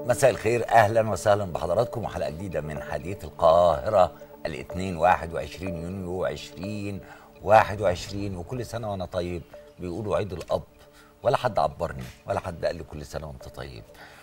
مساء الخير اهلا وسهلا بحضراتكم وحلقه جديده من حديث القاهره الاثنين 21 يونيو 2021 وكل سنه وانا طيب بيقولوا عيد الاب ولا حد عبرني ولا حد قال لي كل سنه وانت طيب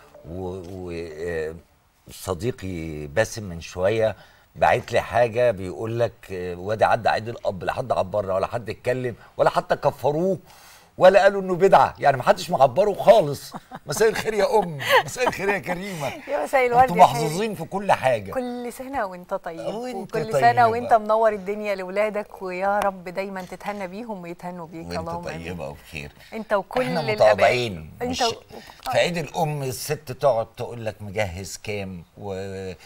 وصديقي باسم من شويه بعت لي حاجه بيقول لك آه، وادي عدى عيد الاب لا حد عبرنا ولا حد اتكلم ولا حتى كفروه ولا قالوا انه بدعه يعني ما حدش معبره خالص مساء الخير يا ام مساء الخير يا كريمه يا مساء الورد انتوا يا حبيبي. محظوظين في كل حاجه كل سنة وانت طيب وانت وكل طيبة. سنة وانت منور الدنيا لأولادك ويا رب دايما تتهنى بيهم ويتهنوا بيك وانت اللهم آمين. طيبه وبخير انت وكل احنا الآباء. متواضعين انت مش و... في عيد الام الست تقعد تقول لك مجهز كام و...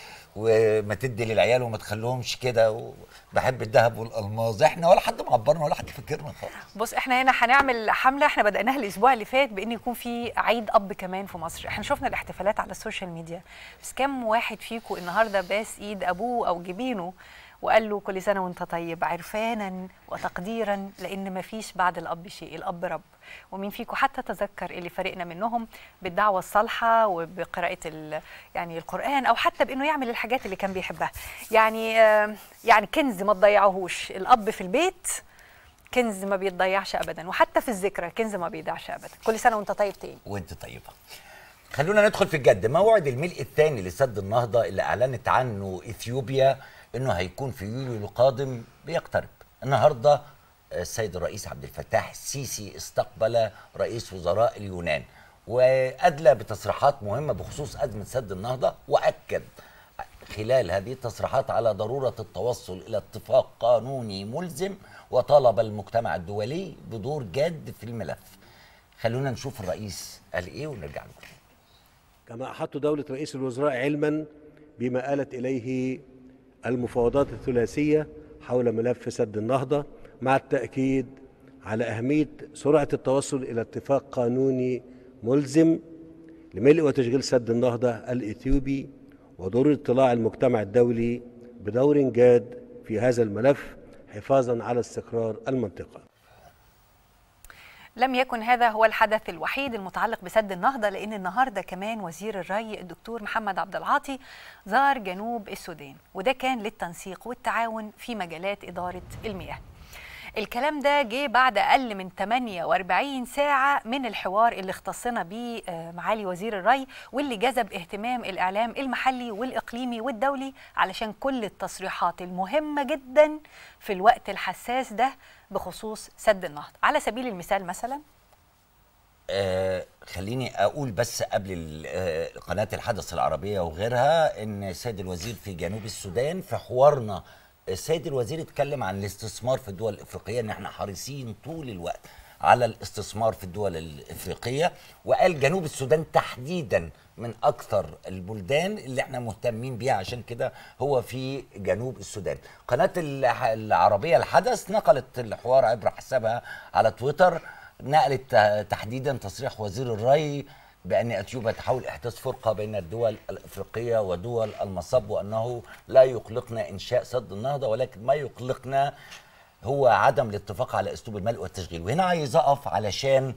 وما تدي للعيال وما تخليهمش كده وبحب الذهب والالماظ احنا ولا حد معبرنا ولا حد فاكرنا خالص بص احنا هنا هنعمل حملة احنا بدأناها الأسبوع اللي فات بإن يكون في عيد أب كمان في مصر احنا شفنا الاحتفالات على السوشيال ميديا بس كم واحد فيكم النهاردة باس إيد أبوه أو جبينه وقال له كل سنة وانت طيب عرفانا وتقديرا لأن مفيش بعد الأب شيء الأب رب ومين فيكم حتى تذكر اللي فرقنا منهم بالدعوة الصالحة وبقراءة ال- يعني القرآن أو حتى بإنه يعمل الحاجات اللي كان بيحبها يعني آه، يعني كنز ما تضيعوهوش الأب في البيت كنز ما بيتضيعش ابدا وحتى في الذكرى كنز ما بيضيعش ابدا كل سنه وانت طيب تاني وانت طيبه خلونا ندخل في الجد موعد الملء الثاني لسد النهضه اللي اعلنت عنه اثيوبيا انه هيكون في يوليو القادم بيقترب النهارده السيد الرئيس عبد الفتاح السيسي استقبل رئيس وزراء اليونان وادلى بتصريحات مهمه بخصوص ازمه سد النهضه واكد خلال هذه التصريحات على ضروره التوصل الى اتفاق قانوني ملزم وطالب المجتمع الدولي بدور جاد في الملف خلونا نشوف الرئيس قال ايه ونرجع لكم كما أحط دولة رئيس الوزراء علما بما آلت إليه المفاوضات الثلاثية حول ملف سد النهضة مع التأكيد على أهمية سرعة التوصل إلى اتفاق قانوني ملزم لملء وتشغيل سد النهضة الإثيوبي ودور اطلاع المجتمع الدولي بدور جاد في هذا الملف حفاظا على استقرار المنطقة لم يكن هذا هو الحدث الوحيد المتعلق بسد النهضه لان النهارده كمان وزير الري الدكتور محمد عبد العاطي زار جنوب السودان وده كان للتنسيق والتعاون في مجالات اداره المياه الكلام ده جه بعد اقل من 48 ساعه من الحوار اللي اختصنا بيه آه، معالي وزير الري واللي جذب اهتمام الاعلام المحلي والاقليمي والدولي علشان كل التصريحات المهمه جدا في الوقت الحساس ده بخصوص سد النهضه على سبيل المثال مثلا آه خليني اقول بس قبل ال- آه، قناه الحدث العربيه وغيرها ان السيد الوزير في جنوب السودان في حوارنا السيد الوزير اتكلم عن الاستثمار في الدول الافريقيه ان احنا حريصين طول الوقت على الاستثمار في الدول الافريقيه وقال جنوب السودان تحديدا من اكثر البلدان اللي احنا مهتمين بيها عشان كده هو في جنوب السودان قناه الح- العربيه الحدث نقلت الحوار عبر حسابها على تويتر نقلت ت- تحديدا تصريح وزير الري بان اثيوبيا تحاول احداث فرقه بين الدول الافريقيه ودول المصب وانه لا يقلقنا انشاء سد النهضه ولكن ما يقلقنا هو عدم الاتفاق على اسلوب الملء والتشغيل وهنا عايز اقف علشان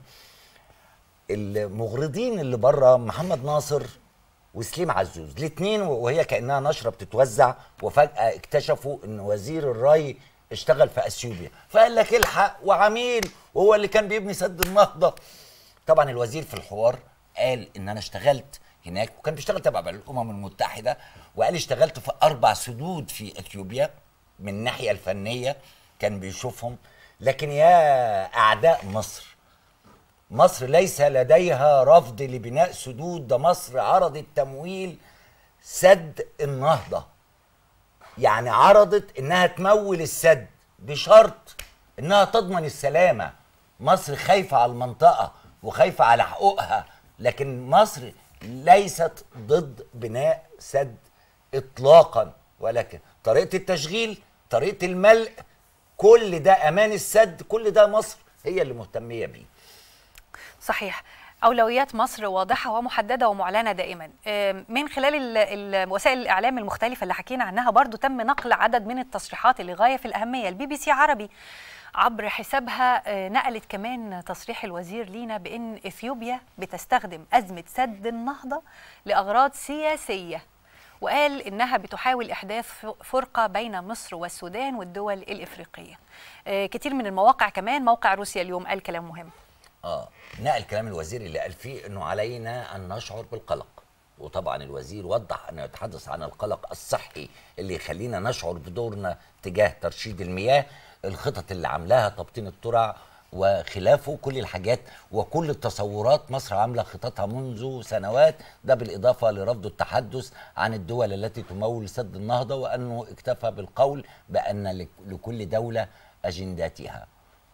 المغرضين اللي بره محمد ناصر وسليم عزوز الاثنين وهي كانها نشره بتتوزع وفجاه اكتشفوا ان وزير الري اشتغل في اثيوبيا فقال لك الحق وعميل وهو اللي كان بيبني سد النهضه طبعا الوزير في الحوار قال ان انا اشتغلت هناك وكان بيشتغل تبع الامم المتحده وقال اشتغلت في اربع سدود في اثيوبيا من الناحيه الفنيه كان بيشوفهم لكن يا اعداء مصر مصر ليس لديها رفض لبناء سدود ده مصر عرضت تمويل سد النهضة يعني عرضت انها تمول السد بشرط انها تضمن السلامة مصر خايفة على المنطقة وخايفة على حقوقها لكن مصر ليست ضد بناء سد اطلاقا ولكن طريقة التشغيل طريقة الملء كل ده امان السد كل ده مصر هي اللي مهتمية بيه صحيح أولويات مصر واضحة ومحددة ومعلنة دائما آم، من خلال ال- ال- وسائل الإعلام المختلفة اللي حكينا عنها برضو تم نقل عدد من التصريحات اللي غاية في الأهمية البي بي سي عربي عبر حسابها آه، نقلت كمان تصريح الوزير لينا بان اثيوبيا بتستخدم ازمه سد النهضه لاغراض سياسيه وقال انها بتحاول احداث ف- فرقه بين مصر والسودان والدول الافريقيه آه، كتير من المواقع كمان موقع روسيا اليوم قال كلام مهم اه نقل كلام الوزير اللي قال فيه انه علينا ان نشعر بالقلق وطبعا الوزير وضح انه يتحدث عن القلق الصحي اللي يخلينا نشعر بدورنا تجاه ترشيد المياه الخطط اللي عاملاها تبطين الترع وخلافه كل الحاجات وكل التصورات مصر عامله خططها منذ سنوات ده بالاضافه لرفض التحدث عن الدول التي تمول سد النهضه وانه اكتفى بالقول بان لك- لكل دوله اجنداتها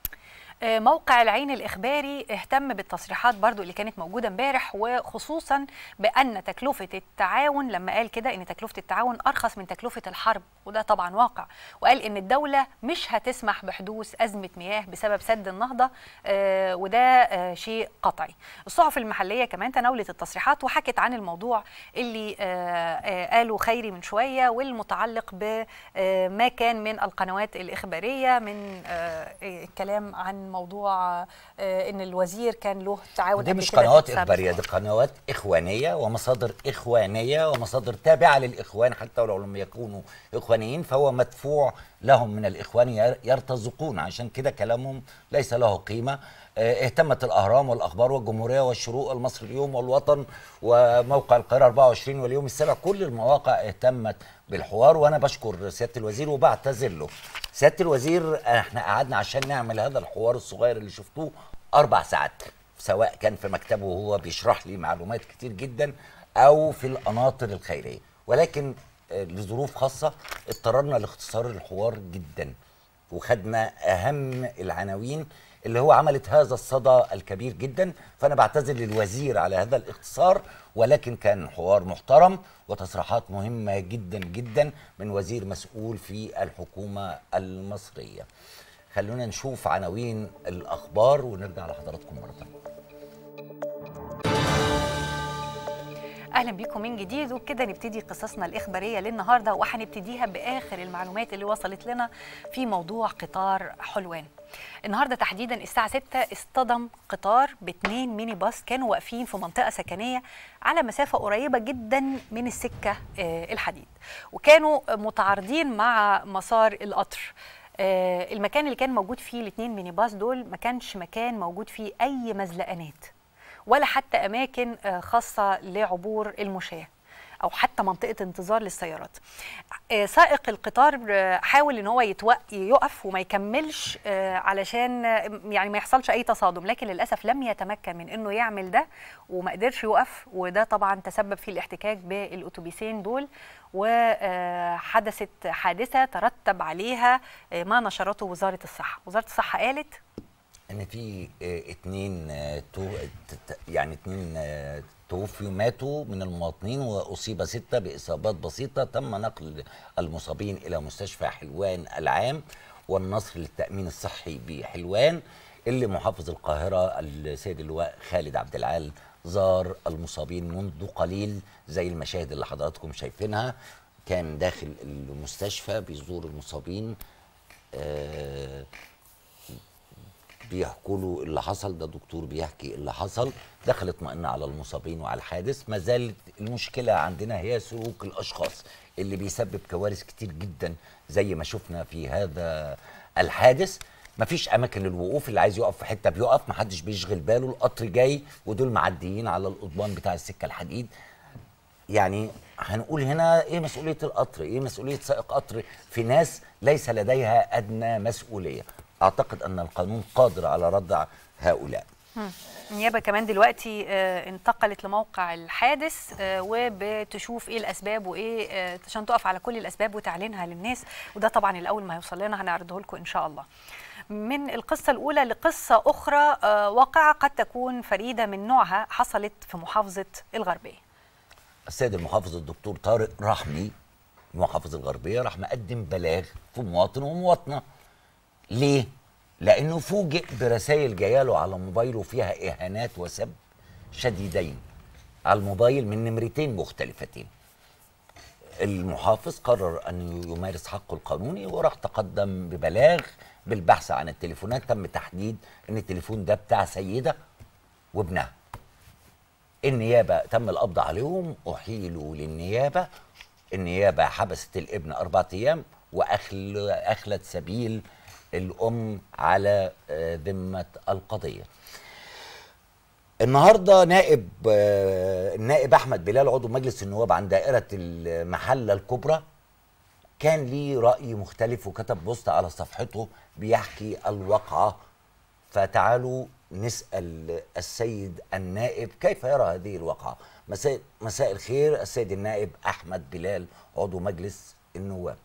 آه، موقع العين الإخباري اهتم بالتصريحات برضو اللي كانت موجودة امبارح وخصوصا بأن تكلفة التعاون لما قال كده أن تكلفة التعاون أرخص من تكلفة الحرب وده طبعا واقع وقال أن الدولة مش هتسمح بحدوث أزمة مياه بسبب سد النهضة آه، وده آه، شيء قطعي الصحف المحلية كمان تناولت التصريحات وحكت عن الموضوع اللي آه، آه، قاله خيري من شوية والمتعلق بما كان من القنوات الإخبارية من آه، الكلام عن موضوع آه، ان الوزير كان له تعاون دي قبل مش كده في قنوات السابق. اخباريه دي قنوات اخوانيه ومصادر اخوانيه ومصادر تابعه للاخوان حتى ولو لم يكونوا اخوانيين فهو مدفوع لهم من الاخوان ير- يرتزقون عشان كده كلامهم ليس له قيمه آه، اهتمت الاهرام والاخبار والجمهوريه والشروق المصري اليوم والوطن وموقع القاهره 24 واليوم السابع كل المواقع اهتمت بالحوار وانا بشكر سياده الوزير وبعتذر له سياده الوزير احنا قعدنا عشان نعمل هذا الحوار الصغير اللي شفتوه اربع ساعات سواء كان في مكتبه وهو بيشرح لي معلومات كتير جدا او في القناطر الخيريه ولكن آه، لظروف خاصه اضطررنا لاختصار الحوار جدا وخدنا اهم العناوين اللي هو عملت هذا الصدى الكبير جدا فانا بعتذر للوزير على هذا الاختصار ولكن كان حوار محترم وتصريحات مهمه جدا جدا من وزير مسؤول في الحكومه المصريه خلونا نشوف عناوين الاخبار ونرجع لحضراتكم مره ثانيه اهلا بيكم من جديد وبكده نبتدي قصصنا الاخباريه للنهارده وهنبتديها باخر المعلومات اللي وصلت لنا في موضوع قطار حلوان النهارده تحديدا الساعه 6 اصطدم قطار باثنين ميني باص كانوا واقفين في منطقه سكنيه على مسافه قريبه جدا من السكه آه، الحديد وكانوا متعارضين مع مسار القطر آه، المكان اللي كان موجود فيه الاثنين ميني باص دول ما كانش مكان موجود فيه اي مزلقانات ولا حتى اماكن آه، خاصه لعبور المشاه او حتى منطقه انتظار للسيارات آه، سائق القطار آه، حاول ان هو يتوق يقف وما يكملش آه، علشان آه، يعني ما يحصلش اي تصادم لكن للاسف لم يتمكن من انه يعمل ده وما قدرش يقف وده طبعا تسبب في الاحتكاك بالاتوبيسين دول وحدثت حادثه ترتب عليها آه، ما نشرته وزاره الصحه وزاره الصحه قالت ان في آه، اتنين آه، تو ت- ت- يعني اتنين آه، توفيوا ماتوا من المواطنين واصيب سته باصابات بسيطه تم نقل المصابين الى مستشفى حلوان العام والنصر للتامين الصحي بحلوان اللي محافظ القاهره السيد اللواء خالد عبد العال زار المصابين منذ قليل زي المشاهد اللي حضراتكم شايفينها كان داخل المستشفى بيزور المصابين آه بيحكوا له اللي حصل ده دكتور بيحكي اللي حصل دخل اطمئن على المصابين وعلى الحادث ما زالت المشكله عندنا هي سلوك الاشخاص اللي بيسبب كوارث كتير جدا زي ما شفنا في هذا الحادث مفيش اماكن للوقوف اللي عايز يقف في حته بيقف محدش بيشغل باله القطر جاي ودول معديين على القضبان بتاع السكه الحديد يعني هنقول هنا ايه مسؤوليه القطر ايه مسؤوليه سائق قطر في ناس ليس لديها ادنى مسؤوليه اعتقد ان القانون قادر على ردع هؤلاء النيابه كمان دلوقتي آه، انتقلت لموقع الحادث آه، وبتشوف ايه الاسباب وايه آه، عشان تقف على كل الاسباب وتعلنها للناس وده طبعا الاول ما هيوصل لنا هنعرضه لكم ان شاء الله من القصة الأولى لقصة أخرى آه، واقعة قد تكون فريدة من نوعها حصلت في محافظة الغربية السيد المحافظ الدكتور طارق رحمي محافظ الغربيه راح مقدم بلاغ في مواطن ومواطنه ليه لانه فوجئ برسائل جايه له على موبايله فيها اهانات وسب شديدين على الموبايل من نمرتين مختلفتين المحافظ قرر ان يمارس حقه القانوني وراح تقدم ببلاغ بالبحث عن التليفونات تم تحديد ان التليفون ده بتاع سيده وابنها النيابه تم القبض عليهم احيلوا للنيابه النيابه حبست الابن اربعة ايام واخل اخلت سبيل الام على آه، ذمه القضيه النهارده نائب آه، النائب احمد بلال عضو مجلس النواب عن دائره المحله الكبرى كان ليه راي مختلف وكتب بوست على صفحته بيحكي الواقعه فتعالوا نسال السيد النائب كيف يرى هذه الواقعه مساء مساء الخير السيد النائب احمد بلال عضو مجلس النواب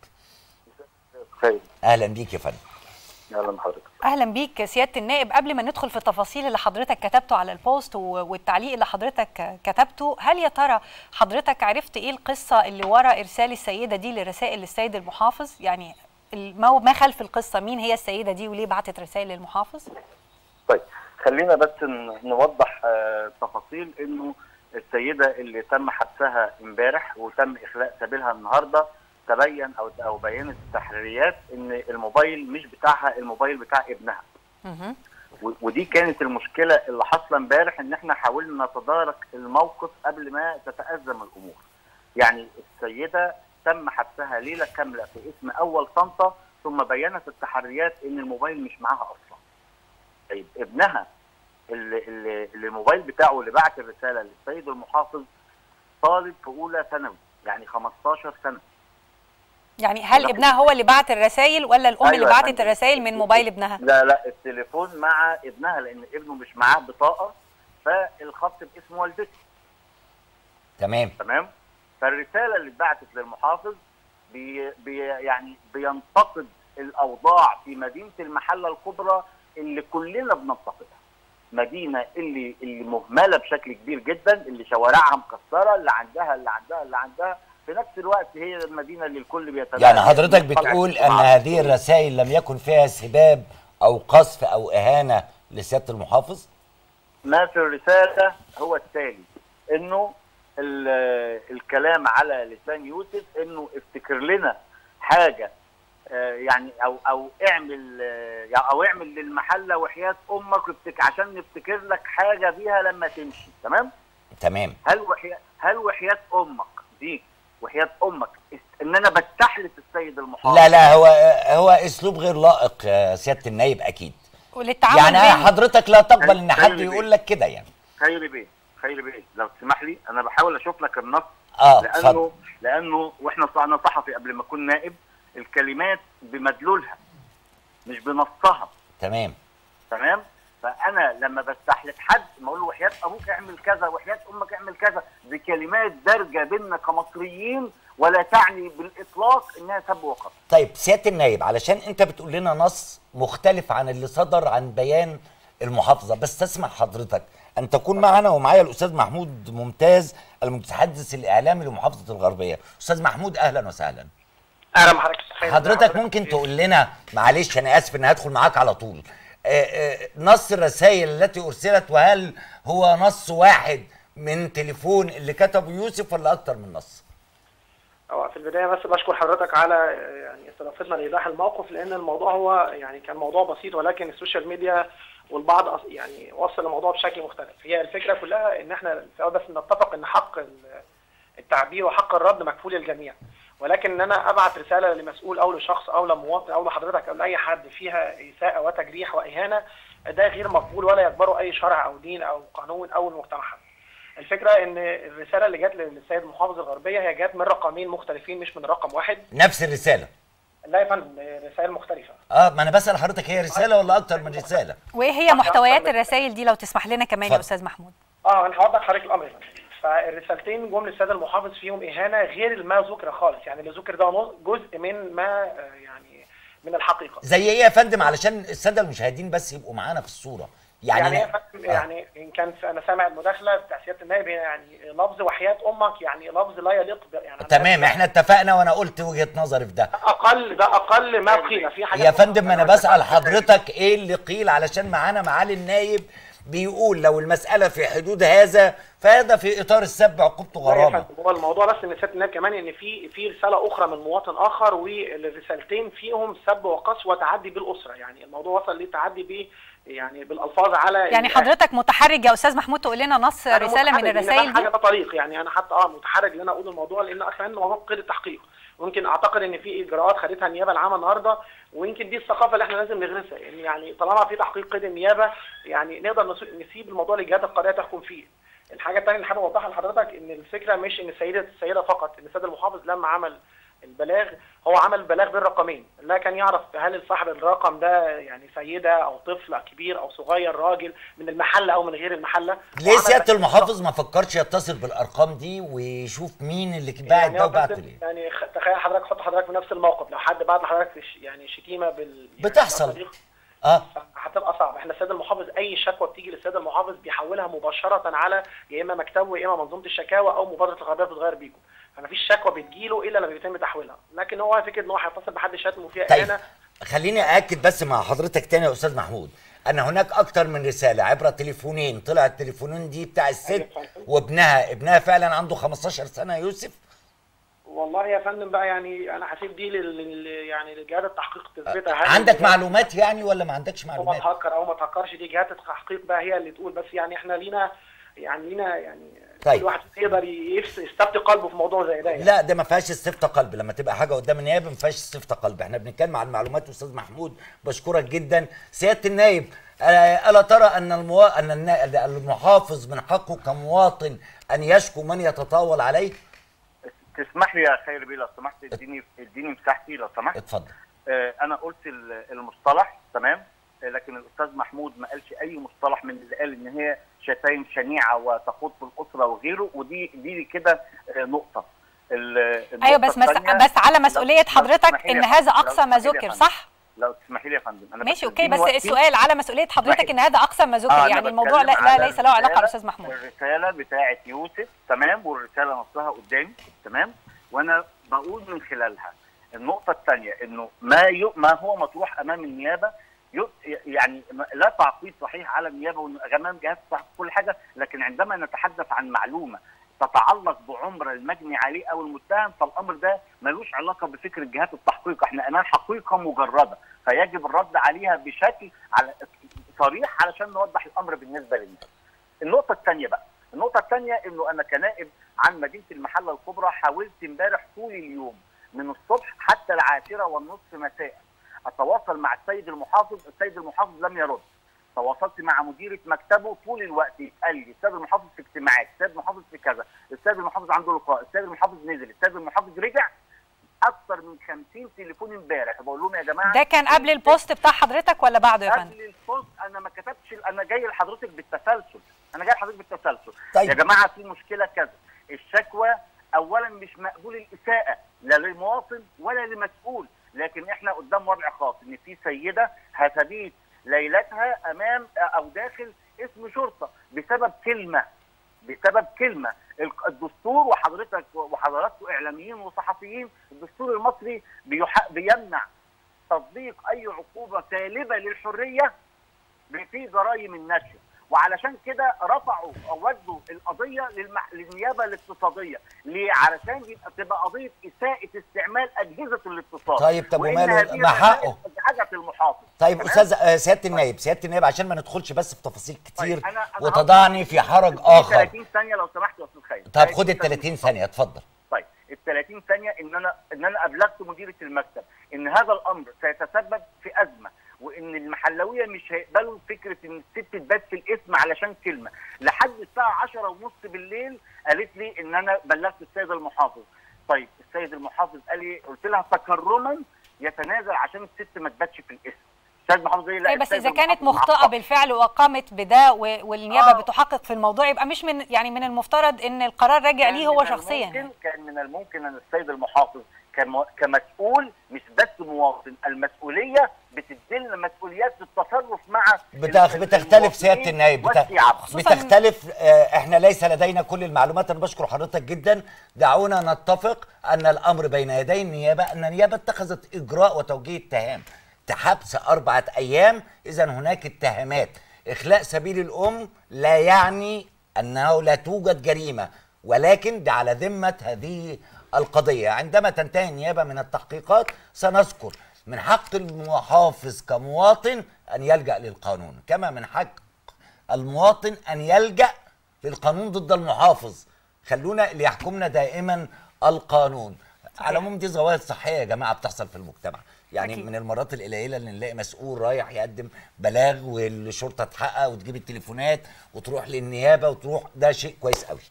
خير اهلا بيك يا فندم اهلا بحضرتك اهلا بيك سياده النائب قبل ما ندخل في التفاصيل اللي حضرتك كتبته على البوست و- والتعليق اللي حضرتك كتبته هل يا ترى حضرتك عرفت ايه القصه اللي ورا ارسال السيده دي لرسائل للسيد المحافظ يعني ال- ما ما خلف القصه مين هي السيده دي وليه بعتت رسائل للمحافظ طيب خلينا بس ن- نوضح آه، تفاصيل انه السيده اللي تم حبسها امبارح وتم اخلاء سبيلها النهارده تبين او او بينت التحريات ان الموبايل مش بتاعها الموبايل بتاع ابنها مهم. و- ودي كانت المشكله اللي حاصله امبارح ان احنا حاولنا نتدارك الموقف قبل ما تتازم الامور. يعني السيده تم حبسها ليله كامله في اسم اول طنطا ثم بينت التحريات ان الموبايل مش معاها اصلا. طيب ابنها اللي, اللي, اللي الموبايل بتاعه اللي بعت الرساله للسيد المحافظ طالب في اولى ثانوي يعني 15 سنه. يعني هل لا. ابنها هو اللي بعت الرسائل ولا الام أيوة اللي يا بعتت فندم. الرسائل من موبايل ابنها لا لا التليفون مع ابنها لان ابنه مش معاه بطاقه فالخط باسم والدته تمام تمام فالرساله اللي اتبعتت للمحافظ بي بي يعني بينتقد الاوضاع في مدينه المحله الكبرى اللي كلنا بننتقدها مدينه اللي اللي مهمله بشكل كبير جدا اللي شوارعها مكسره اللي عندها اللي عندها اللي عندها في نفس الوقت هي المدينه اللي الكل بيتابعها يعني حضرتك بتقول ان هذه الرسائل لم يكن فيها سباب او قذف او اهانه لسياده المحافظ ما في الرسالة هو التالي انه ال- الكلام على لسان يوسف انه افتكر لنا حاجة آه، يعني او او اعمل آه، يعني او اعمل للمحلة وحياة امك وافتك- عشان نفتكر لك حاجة بيها لما تمشي تمام تمام هل وحياة هل وحياة امك دي وحياة امك است- ان انا بستحلف السيد المحافظ لا لا هو هو اسلوب غير لائق يا سياده النايب اكيد وللتعامل يعني بين- حضرتك لا تقبل ان خير حد بيه. يقول لك كده يعني خيري بيه خيري بيه لو تسمح لي انا بحاول اشوف لك النص اه لانه اتفضل لانه واحنا طلعنا صحفي قبل ما اكون نائب الكلمات بمدلولها مش بنصها تمام تمام فانا لما بستحلف حد ما اقول له وحياه ابوك اعمل كذا وحياه امك اعمل كذا بكلمات دارجه بيننا كمصريين ولا تعني بالاطلاق انها سب وقذف طيب سياده النايب علشان انت بتقول لنا نص مختلف عن اللي صدر عن بيان المحافظه بس تسمح حضرتك ان تكون معنا ومعايا الاستاذ محمود ممتاز المتحدث الاعلامي لمحافظه الغربيه استاذ محمود اهلا وسهلا اهلا بحضرتك خير. حضرتك ممكن تقول لنا معلش انا اسف ان هدخل معاك على طول آه، آه، نص الرسائل التي ارسلت وهل هو نص واحد من تليفون اللي كتبه يوسف ولا اكتر من نص هو في البدايه بس بشكر حضرتك على يعني استضافتنا لايضاح الموقف لان الموضوع هو يعني كان موضوع بسيط ولكن السوشيال ميديا والبعض أص- يعني وصل الموضوع بشكل مختلف هي الفكره كلها ان احنا في الأول بس نتفق ان حق ال- التعبير وحق الرد مكفول للجميع ولكن ان انا ابعت رساله لمسؤول او لشخص او لمواطن او لحضرتك او لاي حد فيها اساءه وتجريح واهانه ده غير مقبول ولا يقبله اي شرع او دين او قانون او المجتمع حتى. الفكره ان الرساله اللي جت للسيد محافظ الغربيه هي جت من رقمين مختلفين مش من رقم واحد نفس الرساله لا يا فندم رسائل مختلفه اه ما انا بسال حضرتك هي رساله ولا اكتر من رساله وايه هي محتويات الرسائل دي لو تسمح لنا كمان يا اتفضل. استاذ محمود اه انا هوضح حضرتك الامر يا فندم فالرسالتين جم للسيد المحافظ فيهم اهانه غير ما ذكر خالص يعني اللي ذكر ده نص- جزء من ما آه، يعني من الحقيقه زي ايه يا فندم علشان الساده المشاهدين بس يبقوا معانا في الصوره يعني يعني, أنا- يعني, فندم آه. يعني ان كان في- انا سامع المداخله بتاع سياده النائب هي يعني لفظ وحياه امك يعني لفظ لا يليق ب- يعني أنا تمام احنا اتفقنا وانا قلت وجهه نظري في ده اقل ده اقل ما قيل في حاجات يا فندم انا بسال حضرتك ايه اللي قيل علشان معانا معالي النايب بيقول لو المساله في حدود هذا فهذا في اطار السب عقوبته لا يا غرامه فندم، هو الموضوع بس ان سياده النائب كمان ان في في رساله اخرى من مواطن اخر والرسالتين فيهم سب وقصف وتعدي بالاسره يعني الموضوع وصل للتعدي ب يعني بالالفاظ على يعني ال- حضرتك متحرج يا استاذ محمود تقول لنا نص أنا رساله من متحرج، لأن ده الرسائل حاجه دي ده طريق يعني انا حتى اه متحرج ان انا اقول الموضوع لان كمان موضوع قيد التحقيق ممكن اعتقد ان في اجراءات خدتها النيابه العامه النهارده ويمكن دي الثقافه اللي احنا لازم نغرسها يعني يعني طالما في تحقيق قيد النيابه يعني نقدر نس- نسيب الموضوع للجهات القضائيه تحكم فيه الحاجه الثانيه اللي حابب اوضحها لحضرتك ان الفكره مش ان السيده السيده فقط ان السيد المحافظ لما عمل البلاغ هو عمل البلاغ بالرقمين لا كان يعرف هل صاحب الرقم ده يعني سيده او طفل كبير او صغير راجل من المحله او من غير المحله ليه وعمل سياده تحقيق المحافظ ما فكرش يتصل بالارقام دي ويشوف مين اللي باعت يعني ده هو وبعت بس- ليه يعني خ- تخيل حضرتك حط حضرتك في نفس الموقف لو حد بعت لحضرتك ش- يعني شتيمه بال يعني بتحصل. طريق- اه هتبقى صعب احنا السيد المحافظ اي شكوى بتيجي للسيد المحافظ بيحولها مباشره على يا اما مكتبه يا اما منظومه الشكاوى او مبادره القضيه بتتغير بيكم فما فيش شكوى بتجيله الا لما بيتم تحويلها لكن هو فكره ان هو هيتصل بحد شتمه فيها طيب اهانه خليني ااكد بس مع حضرتك تاني يا استاذ محمود ان هناك اكتر من رساله عبر تليفونين طلع التليفونين دي بتاع الست أيوة فندم. وابنها ابنها فعلا عنده 15 سنه يا يوسف والله يا فندم بقى يعني انا هسيب دي لل لل- يعني لجهات التحقيق تثبتها هل عندك الجهات- معلومات يعني ولا ما عندكش هو ما معلومات تهكر او ما تهكرش دي جهات التحقيق بقى هي اللي تقول بس يعني احنا لينا يعني لينا يعني طيب. كل واحد يقدر يفس- يستفتي قلبه في موضوع زي ده يعني. لا ده ما فيهاش استفتاء قلب لما تبقى حاجه قدام النيابه ما فيهاش استفتاء قلب احنا بنتكلم عن معلومات استاذ محمود بشكرك جدا سياده النايب آه، الا ترى ان الموا... ان النا- المحافظ من حقه كمواطن ان يشكو من يتطاول عليه تسمح لي يا خير بيه لو سمحت اديني اديني مساحتي لو سمحت اتفضل آه، انا قلت ال- المصطلح تمام آه، لكن الاستاذ محمود ما قالش اي مصطلح من اللي قال ان هي شتايم شنيعه وتخوض في الاسره وغيره ودي دي كده آه، نقطه ال- النقطة ايوه بس مس... الثانية- بس على لو- مسؤوليه لو حضرتك تسمحي لي ان يا هذا فندم، لو اقصى ما تسمحي لي يا ذكر فندم. صح لو تسمحي لي يا فندم انا ماشي بس اوكي اديني بس وقتي. السؤال على مسؤوليه حضرتك واحد. ان هذا اقصى ما ذكر آه، أنا يعني الموضوع لا, بتكلم لا على ليس له علاقه الرسالة- باستاذ محمود الرساله بتاعه يوسف تمام والرساله نصها قدامي تمام وانا بقول من خلالها النقطه الثانيه انه ما ي... ما هو مطروح امام النيابه ي... يعني ما- لا تعقيد صحيح على النيابه وامام جهاز التحقيق كل حاجه لكن عندما نتحدث عن معلومه تتعلق بعمر المجني عليه او المتهم فالامر ده ملوش علاقه بفكره جهات التحقيق احنا امام حقيقه مجرده فيجب الرد عليها بشكل على صريح علشان نوضح الامر بالنسبه للناس. النقطه الثانيه بقى النقطه الثانيه انه انا كنائب عن مدينه المحله الكبرى حاولت امبارح طول اليوم من الصبح حتى العاشره والنصف مساء اتواصل مع السيد المحافظ السيد المحافظ لم يرد تواصلت مع مديرة مكتبه طول الوقت يسأل لي السيد المحافظ في اجتماعات، السيد المحافظ في كذا، السيد المحافظ عنده لقاء، السيد المحافظ نزل، السيد المحافظ رجع أكثر من 50 تليفون امبارح بقول لهم يا جماعة ده كان قبل البوست بتاع حضرتك ولا بعده يا فندم قبل البوست انا ما كتبتش انا جاي لحضرتك بالتسلسل انا جاي لحضرتك بالتسلسل طيب. يا جماعه في مشكله كذا الشكوى اولا مش مقبول الاساءه لا للمواطن ولا لمسؤول لكن احنا قدام وضع خاص ان في سيده هتبيت ليلتها امام او داخل اسم شرطه بسبب كلمه بسبب كلمه الق- الدستور وحضرتك وحضراتكم اعلاميين وصحفيين الدستور المصري بيح... بيمنع تطبيق اي عقوبه سالبه للحريه في جرائم النشر وعلشان كده رفعوا او ودوا القضيه للمح... للنيابه الاقتصاديه ليه علشان يبقى تبقى قضيه اساءه استعمال اجهزه الاتصال طيب، طب وإن وماله؟ هذه ما حقه. حاجه المحافظ طيب تمام؟ استاذ آه، سياده النائب سياده النائب عشان ما ندخلش بس في تفاصيل كتير طيب، أنا- أنا وتضعني في حرج اديني اخر 30 ثانيه لو سمحت يا استاذ خالد طب خد ال 30 ثانيه اتفضل طيب ال 30 ثانيه ان انا ان انا ابلغت مديره المكتب ان هذا الامر سيتسبب في ازمه وان المحلويه مش هيقبلوا فكره ان الست تبات في الاسم علشان كلمه لحد الساعه 10 ونص بالليل قالت لي ان انا بلغت السيد المحافظ طيب السيد المحافظ قال لي قلت لها تكرما يتنازل عشان الست ما تباتش في الاسم السيد المحافظ قال لي لا طيب بس السيد اذا كانت المحافظ مخطئه معاق. بالفعل وقامت بده و- والنيابه آه. بتحقق في الموضوع يبقى مش من يعني من المفترض ان القرار راجع كان ليه هو من شخصيا الممكن كان من الممكن ان السيد المحافظ كم- كمسؤول مش بس مواطن المسؤوليه بتدينا مسؤوليات التصرف مع بتخ... ال- بتختلف سياده المواطنين النائب بت... والشعب. خصوصاً- بتختلف آه، احنا ليس لدينا كل المعلومات انا بشكر حضرتك جدا دعونا نتفق ان الامر بين يدي النيابه ان النيابه اتخذت اجراء وتوجيه اتهام حبس اربعه ايام اذا هناك اتهامات اخلاء سبيل الام لا يعني انه لا توجد جريمه ولكن ده على ذمه هذه القضيه عندما تنتهي النيابه من التحقيقات سنذكر من حق المحافظ كمواطن ان يلجا للقانون كما من حق المواطن ان يلجا للقانون ضد المحافظ خلونا اللي يحكمنا دائما القانون على العموم دي ظواهر صحيه يا جماعه بتحصل في المجتمع يعني أكيد. من المرات القليله اللي نلاقي مسؤول رايح يقدم بلاغ والشرطه تحقق وتجيب التليفونات وتروح للنيابه وتروح ده شيء كويس قوي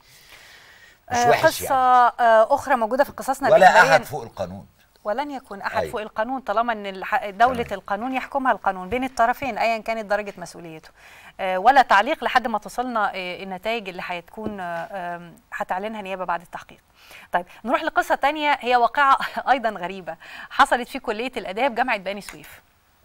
مش آه، وحش قصه يعني آه، اخرى موجوده في قصصنا ولا الإخبارية. احد فوق القانون ولن يكون احد أيوة. فوق القانون طالما ان الح- دوله تمام. القانون يحكمها القانون بين الطرفين ايا كانت درجه مسؤوليته آه، ولا تعليق لحد ما توصلنا آه، النتائج اللي هتكون آه، آم، هتعلنها نيابه بعد التحقيق طيب نروح لقصه تانية هي واقعه ايضا غريبه حصلت في كليه الاداب جامعه بني سويف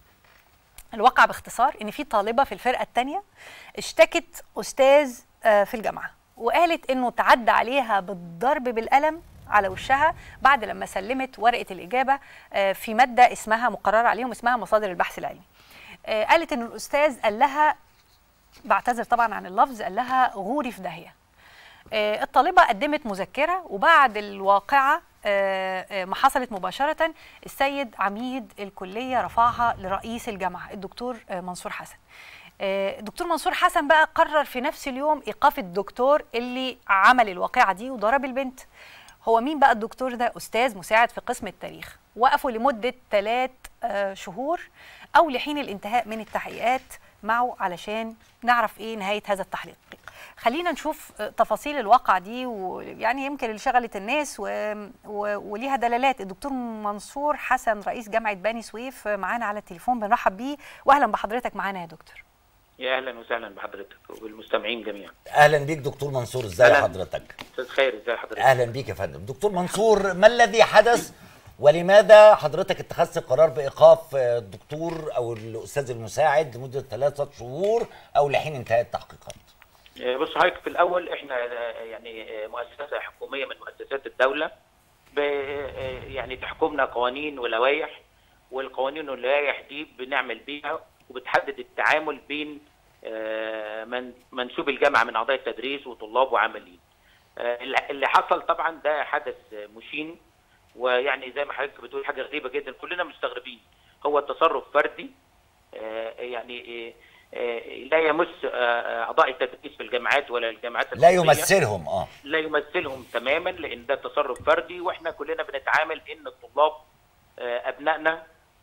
الواقع باختصار ان في طالبه في الفرقه الثانيه اشتكت استاذ آه، في الجامعه وقالت انه تعدى عليها بالضرب بالقلم على وشها بعد لما سلمت ورقه الاجابه آه، في ماده اسمها مقرر عليهم اسمها مصادر البحث العلمي آه، قالت ان الاستاذ قال لها بعتذر طبعا عن اللفظ قال لها غوري في داهيه آه، الطالبة قدمت مذكرة وبعد الواقعة آه، آه، ما حصلت مباشرة السيد عميد الكلية رفعها لرئيس الجامعة الدكتور آه، منصور حسن آه، الدكتور منصور حسن بقى قرر في نفس اليوم إيقاف الدكتور اللي عمل الواقعة دي وضرب البنت هو مين بقى الدكتور ده أستاذ مساعد في قسم التاريخ وقفوا لمدة ثلاث شهور أو لحين الانتهاء من التحقيقات معه علشان نعرف ايه نهايه هذا التحقيق خلينا نشوف آه، تفاصيل الواقعه دي ويعني يمكن اللي شغلت الناس و... و... وليها دلالات الدكتور منصور حسن رئيس جامعه بني سويف آه، معانا على التليفون بنرحب بيه واهلا بحضرتك معانا يا دكتور يا اهلا وسهلا بحضرتك وبالمستمعين جميعا اهلا بيك دكتور منصور ازاي أهلاً. حضرتك استاذ خير ازي حضرتك اهلا بيك يا فندم دكتور منصور ما الذي حدث ولماذا حضرتك اتخذت القرار بايقاف آه، الدكتور او الاستاذ المساعد لمده ثلاثه شهور او لحين انتهاء التحقيقات آه، بص حضرتك في الاول احنا آه، يعني آه، مؤسسه حكوميه من مؤسسات الدوله ب- آه، يعني تحكمنا قوانين ولوائح والقوانين واللوائح دي بنعمل بيها وبتحدد التعامل بين آه، من منسوب الجامعه من اعضاء التدريس وطلاب وعاملين آه، اللي اللي حصل طبعا ده حدث آه، مشين ويعني زي ما حضرتك بتقول حاجه غريبه جدا كلنا مستغربين هو تصرف فردي آه، يعني آه، آه، لا يمس آه، آه، اعضاء التدريس في الجامعات ولا الجامعات لا الخاصية. يمثلهم اه لا يمثلهم تماما لان ده تصرف فردي واحنا كلنا بنتعامل ان الطلاب آه، ابنائنا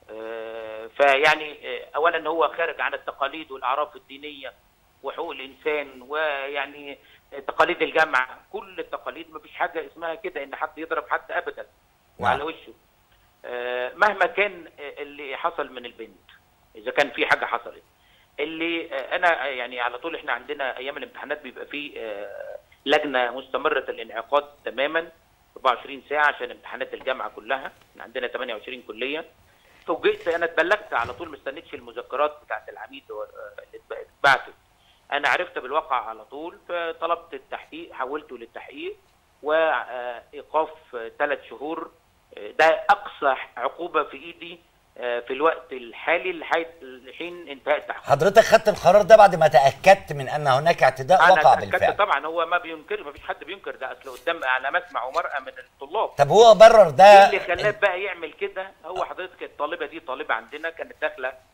آه، فيعني آه، اولا هو خارج عن التقاليد والاعراف الدينيه وحقوق الانسان ويعني تقاليد الجامعه كل التقاليد ما فيش حاجه اسمها كده ان حد يضرب حد ابدا وعلى نعم. وشه آه، مهما كان آه، اللي حصل من البنت اذا كان في حاجه حصلت اللي آه، انا آه، يعني على طول احنا عندنا ايام الامتحانات بيبقى في آه، لجنه مستمره الانعقاد تماما 24 ساعه عشان امتحانات الجامعه كلها احنا عندنا 28 كليه فوجئت انا اتبلغت على طول ما استنيتش المذكرات بتاعت العميد و- آه، اللي اتب- اتبعتت انا عرفت بالواقع على طول فطلبت التحقيق حولته للتحقيق وايقاف ثلاث شهور آه، ده اقصى عقوبه في ايدي آه، في الوقت الحالي لحد- لحين انتهاء التحقيق حضرتك خدت القرار ده بعد ما تاكدت من ان هناك اعتداء انا وقع اتاكدت بالفعل طبعا هو ما بينكر ما فيش حد بينكر ده اصل قدام على مسمع ومرأة من الطلاب طب هو برر ايه ده اللي خلاه بقى يعمل كده هو حضرتك الطالبه دي طالبه عندنا كانت داخله آه،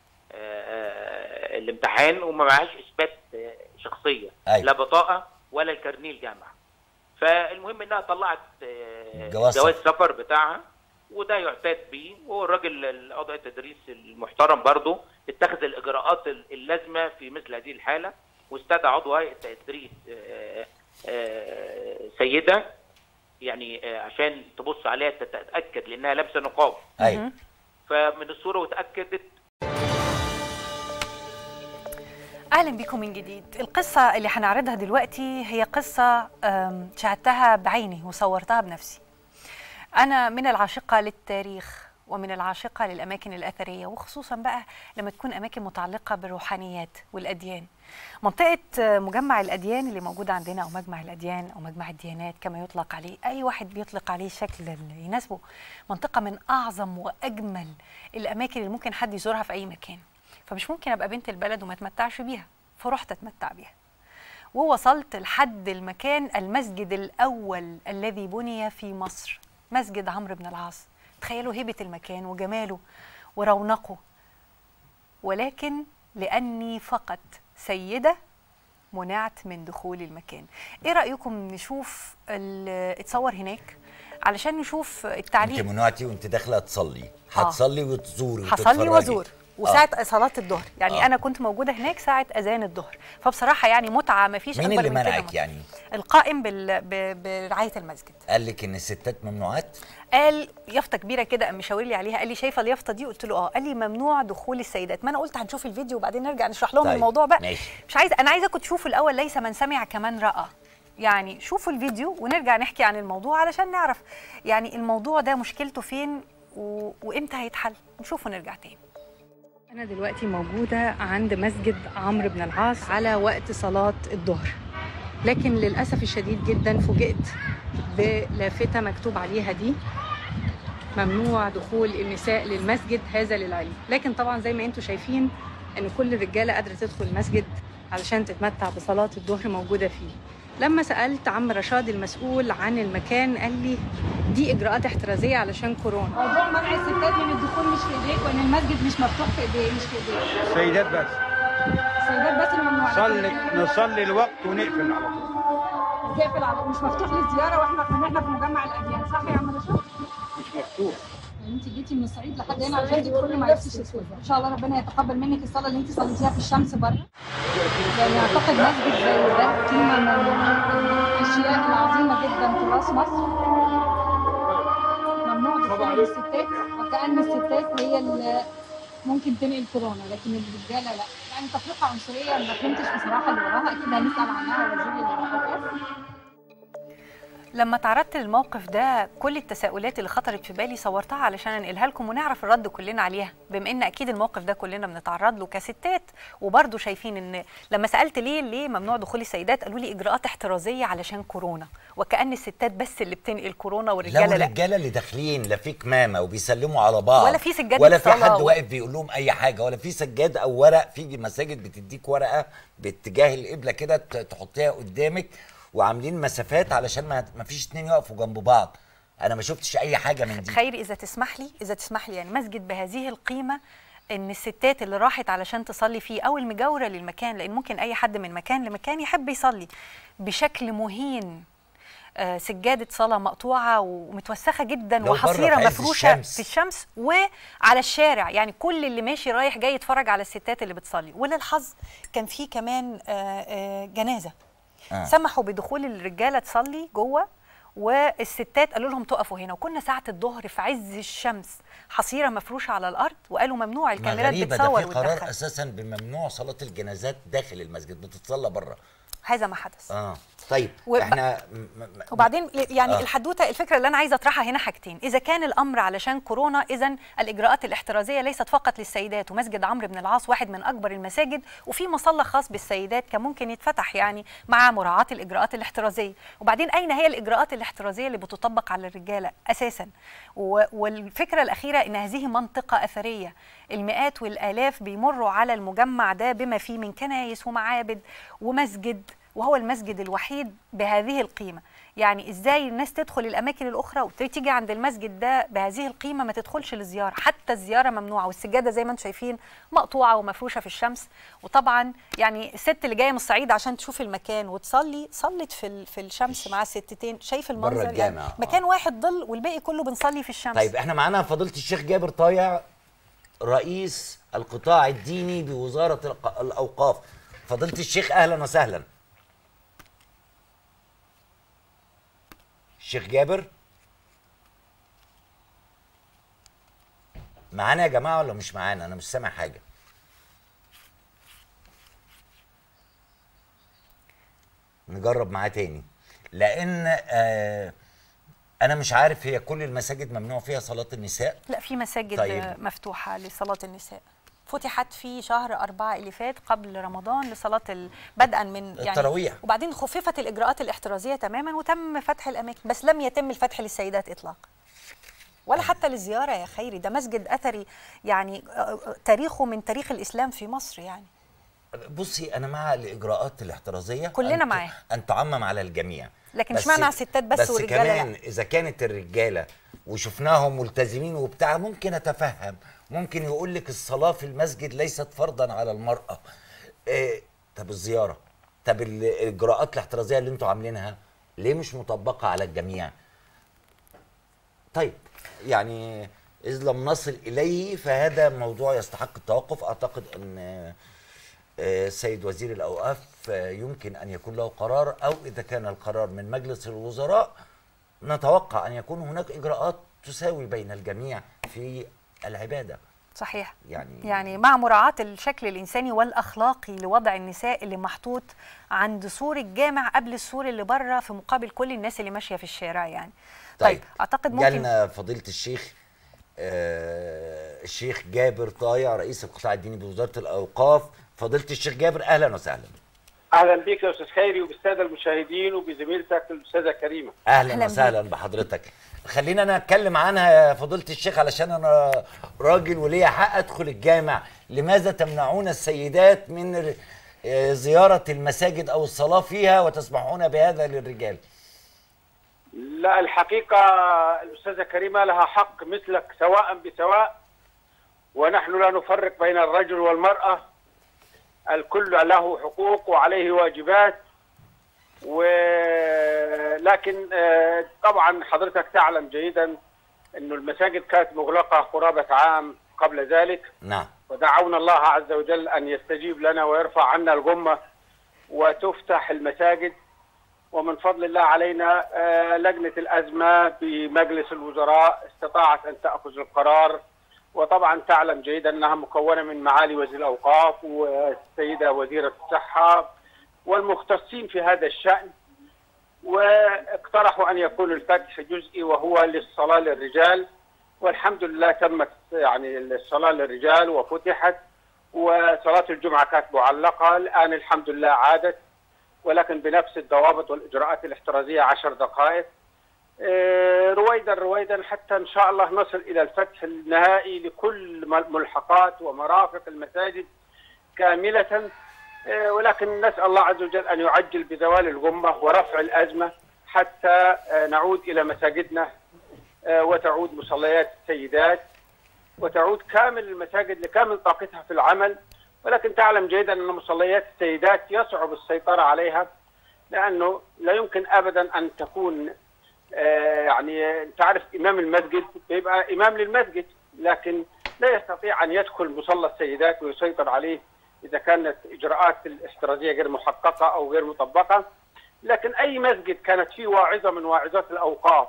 آه، الامتحان وما معهاش اثبات آه، شخصيه أيوة. لا بطاقه ولا الكارنيه الجامعه فالمهم انها طلعت آه، جواز جواز سفر. سفر بتاعها وده يعتاد بيه وهو الراجل القضاء التدريس المحترم برضه اتخذ الاجراءات اللازمه في مثل هذه الحاله واستدعى عضو هيئه التدريس آه، آه، سيده يعني آه، عشان تبص عليها تتاكد لانها لابسه نقاب ايوه فمن الصوره وتاكدت اهلا بكم من جديد القصه اللي هنعرضها دلوقتي هي قصه أم، شاهدتها بعيني وصورتها بنفسي انا من العاشقه للتاريخ ومن العاشقه للاماكن الاثريه وخصوصا بقى لما تكون اماكن متعلقه بالروحانيات والاديان منطقه آه، مجمع الاديان اللي موجوده عندنا او مجمع الاديان او مجمع الديانات كما يطلق عليه اي واحد بيطلق عليه الشكل اللي يناسبه منطقه من اعظم واجمل الاماكن اللي ممكن حد يزورها في اي مكان فمش ممكن ابقى بنت البلد وما اتمتعش بيها فرحت اتمتع بيها ووصلت لحد المكان المسجد الأول الذي بني في مصر مسجد عمرو بن العاص تخيلوا هيبة المكان وجماله ورونقه ولكن لأني فقط سيدة منعت من دخول المكان ايه رأيكم نشوف ال- اتصور هناك علشان نشوف انت التعليق منوعتي وانت داخله تصلي آه. هتصلي وتزوري هصلي وتتفرجي. وازور وساعة آه. صلاة الظهر يعني آه. أنا كنت موجودة هناك ساعة أذان الظهر فبصراحة يعني متعة ما فيش مين أكبر اللي من كده منعك يعني؟ القائم بال... ب... برعاية المسجد قال لك ان الستات ممنوعات قال يافطه كبيره كده قام مشاور لي عليها قال لي شايفه اليافطه دي قلت له اه قال لي ممنوع دخول السيدات ما انا قلت هنشوف الفيديو وبعدين نرجع نشرح لهم طيب، الموضوع بقى ماشي. مش عايزه انا عايزاكم تشوفوا الاول ليس من سمع كمان راى يعني شوفوا الفيديو ونرجع نحكي عن الموضوع علشان نعرف يعني الموضوع ده مشكلته فين و... وامتى هيتحل نشوف ونرجع تاني أنا دلوقتي موجودة عند مسجد عمرو بن العاص على وقت صلاة الظهر لكن للأسف الشديد جدا فوجئت بلافتة مكتوب عليها دي ممنوع دخول النساء للمسجد هذا للعلم لكن طبعا زي ما انتم شايفين ان كل الرجاله قادره تدخل المسجد علشان تتمتع بصلاه الظهر موجوده فيه لما سالت عم رشاد المسؤول عن المكان قال لي دي اجراءات احترازيه علشان كورونا موضوع منع الستات من الدخول مش في ايديك وان المسجد مش مفتوح في ايديك مش في ايديك سيدات بس السيدات بس اللي ممنوع صلي نصلي الوقت ونقفل على طول تقفل على مش مفتوح للزياره واحنا كنا احنا في مجمع الاديان صح يا عم رشاد؟ مش مفتوح يعني انت جيتي من الصعيد لحد هنا عشان تدخلي ما يلبسش اسود ان شاء الله ربنا يتقبل منك الصلاه اللي انت صليتيها في الشمس بره يعني اعتقد مسجد زي ده قيمه من الاشياء العظيمه جدا في راس مصر ممنوع دخول الستات وكأن الستات هي اللي ممكن تنقل كورونا لكن الرجاله لا يعني تفرقه عنصريه ما فهمتش بصراحه اللي وراها اكيد هنسال عنها وزير الاوقاف لما تعرضت للموقف ده كل التساؤلات اللي خطرت في بالي صورتها علشان انقلها لكم ونعرف الرد كلنا عليها بما ان اكيد الموقف ده كلنا بنتعرض له كستات وبرضه شايفين ان لما سالت ليه ليه ممنوع دخول السيدات قالوا لي اجراءات احترازيه علشان كورونا وكان الستات بس اللي بتنقل كورونا لا والرجاله لا الرجاله اللي داخلين لا في كمامه وبيسلموا على بعض ولا في سجادة ولا في صلاة حد و- واقف بيقول لهم اي حاجه ولا في سجاد او ورق في مساجد بتديك ورقه باتجاه القبله كده ت- تحطيها قدامك وعاملين مسافات علشان ما ما فيش اتنين يقفوا جنب بعض انا ما شفتش اي حاجه من دي خير اذا تسمح لي اذا تسمح لي يعني مسجد بهذه القيمه ان الستات اللي راحت علشان تصلي فيه او المجاوره للمكان لان ممكن اي حد من مكان لمكان يحب يصلي بشكل مهين آه، سجادة صلاة مقطوعة ومتوسخة جدا لو بره وحصيرة في عز مفروشة الشمس. في الشمس وعلى الشارع يعني كل اللي ماشي رايح جاي يتفرج على الستات اللي بتصلي وللحظ كان في كمان آه، آه، جنازة آه. سمحوا بدخول الرجالة تصلي جوه والستات قالوا لهم تقفوا هنا وكنا ساعة الظهر في عز الشمس حصيرة مفروشة على الأرض وقالوا ممنوع ما الكاميرات غريبه ده بتصور في قرار وتدخل اساسا بممنوع صلاه الجنازات داخل المسجد بتتصلى بره هذا ما حدث اه طيب وب- احنا م- م- م- وبعدين يعني آه. آه. الحدوته الفكره اللي انا عايزه اطرحها هنا حاجتين اذا كان الامر علشان كورونا اذا الاجراءات الاحترازيه ليست فقط للسيدات ومسجد عمرو بن العاص واحد من اكبر المساجد وفي مصلى خاص بالسيدات كان ممكن يتفتح يعني مع مراعاه الاجراءات الاحترازيه وبعدين اين هي الاجراءات الاحترازيه اللي بتطبق على الرجاله اساسا و- والفكره الاخيره ان هذه منطقه اثريه المئات والالاف بيمروا على المجمع ده بما فيه من كنايس ومعابد ومسجد وهو المسجد الوحيد بهذه القيمة يعني ازاي الناس تدخل الاماكن الاخرى وتيجي عند المسجد ده بهذه القيمه ما تدخلش للزياره حتى الزياره ممنوعه والسجاده زي ما انتم شايفين مقطوعه ومفروشه في الشمس وطبعا يعني الست اللي جايه من الصعيد عشان تشوف المكان وتصلي صلت في ال- في الشمس مع الستتين شايف المنظر الجامع، يعني آه. مكان واحد ظل والباقي كله بنصلي في الشمس طيب احنا معانا فضيله الشيخ جابر طايع رئيس القطاع الديني بوزاره الق- الاوقاف فضيله الشيخ اهلا وسهلا الشيخ جابر معانا يا جماعه ولا مش معانا انا مش سامع حاجه نجرب معاه تاني لان آه انا مش عارف هي كل المساجد ممنوع فيها صلاه النساء لا في مساجد طيب. طيب. مفتوحة لصلاة النساء فتحت في شهر أربعة اللي فات قبل رمضان لصلاة ال... بدءا من يعني التراويح. وبعدين خففت الإجراءات الاحترازية تماما وتم فتح الأماكن بس لم يتم الفتح للسيدات إطلاقا ولا حتى للزيارة يا خيري ده مسجد أثري يعني آه، آه، تاريخه من تاريخ الإسلام في مصر يعني بصي انا مع الاجراءات الاحترازيه كلنا أن- معاها. ان تعمم على الجميع لكن بس- اشمعنى على الستات بس بس والرجالة كمان لا؟ اذا كانت الرجاله وشفناهم ملتزمين وبتاع ممكن اتفهم ممكن يقول لك الصلاه في المسجد ليست فرضا على المراه إيه طب الزياره طب الاجراءات الاحترازيه اللي انتوا عاملينها ليه مش مطبقه على الجميع طيب يعني إذ لم نصل إليه فهذا موضوع يستحق التوقف أعتقد أن آه، السيد وزير الأوقاف آه، يمكن أن يكون له قرار أو إذا كان القرار من مجلس الوزراء نتوقع أن يكون هناك إجراءات تساوي بين الجميع في العبادة صحيح يعني يعني مع مراعاة الشكل الإنساني والأخلاقي لوضع النساء اللي محطوط عند سور الجامع قبل السور اللي بره في مقابل كل الناس اللي ماشية في الشارع يعني طيب, أعتقد ممكن جالنا فضيلة الشيخ آه الشيخ جابر طايع رئيس القطاع الديني بوزارة الأوقاف فضيلة الشيخ جابر أهلا وسهلا اهلا بك يا استاذ خيري وبالساده المشاهدين وبزميلتك الاستاذه كريمه اهلا, أهلاً وسهلا بحضرتك خلينا انا اتكلم عنها يا فضيله الشيخ علشان انا راجل وليا حق ادخل الجامع لماذا تمنعون السيدات من ر- آه، زياره المساجد او الصلاه فيها وتسمحون بهذا للرجال لا الحقيقه الاستاذه كريمه لها حق مثلك سواء بسواء ونحن لا نفرق بين الرجل والمراه الكل له حقوق وعليه واجبات ولكن آه، طبعا حضرتك تعلم جيدا انه المساجد كانت مغلقه قرابه عام قبل ذلك نعم ودعونا الله عز وجل ان يستجيب لنا ويرفع عنا الغمه وتفتح المساجد ومن فضل الله علينا آه، لجنه الازمه بمجلس الوزراء استطاعت ان تاخذ القرار وطبعا تعلم جيدا انها مكونه من معالي وزير الاوقاف والسيده وزيره الصحه والمختصين في هذا الشان واقترحوا ان يكون الفتح جزئي وهو للصلاه للرجال والحمد لله تمت يعني الصلاه للرجال وفتحت وصلاه الجمعه كانت معلقه الان الحمد لله عادت ولكن بنفس الضوابط والاجراءات الاحترازيه عشر دقائق آه، رويدا رويدا حتى ان شاء الله نصل الى الفتح النهائي لكل م- ملحقات ومرافق المساجد كامله آه، ولكن نسال الله عز وجل ان يعجل بزوال الغمه ورفع الازمه حتى آه، نعود الى مساجدنا آه، وتعود مصليات السيدات وتعود كامل المساجد لكامل طاقتها في العمل ولكن تعلم جيدا ان مصليات السيدات يصعب السيطره عليها لانه لا يمكن ابدا ان تكون آه، يعني انت عارف امام المسجد بيبقى امام للمسجد لكن لا يستطيع ان يدخل مصلى السيدات ويسيطر عليه اذا كانت اجراءات الاحترازيه غير محققه او غير مطبقه لكن اي مسجد كانت فيه واعظه من واعظات الاوقاف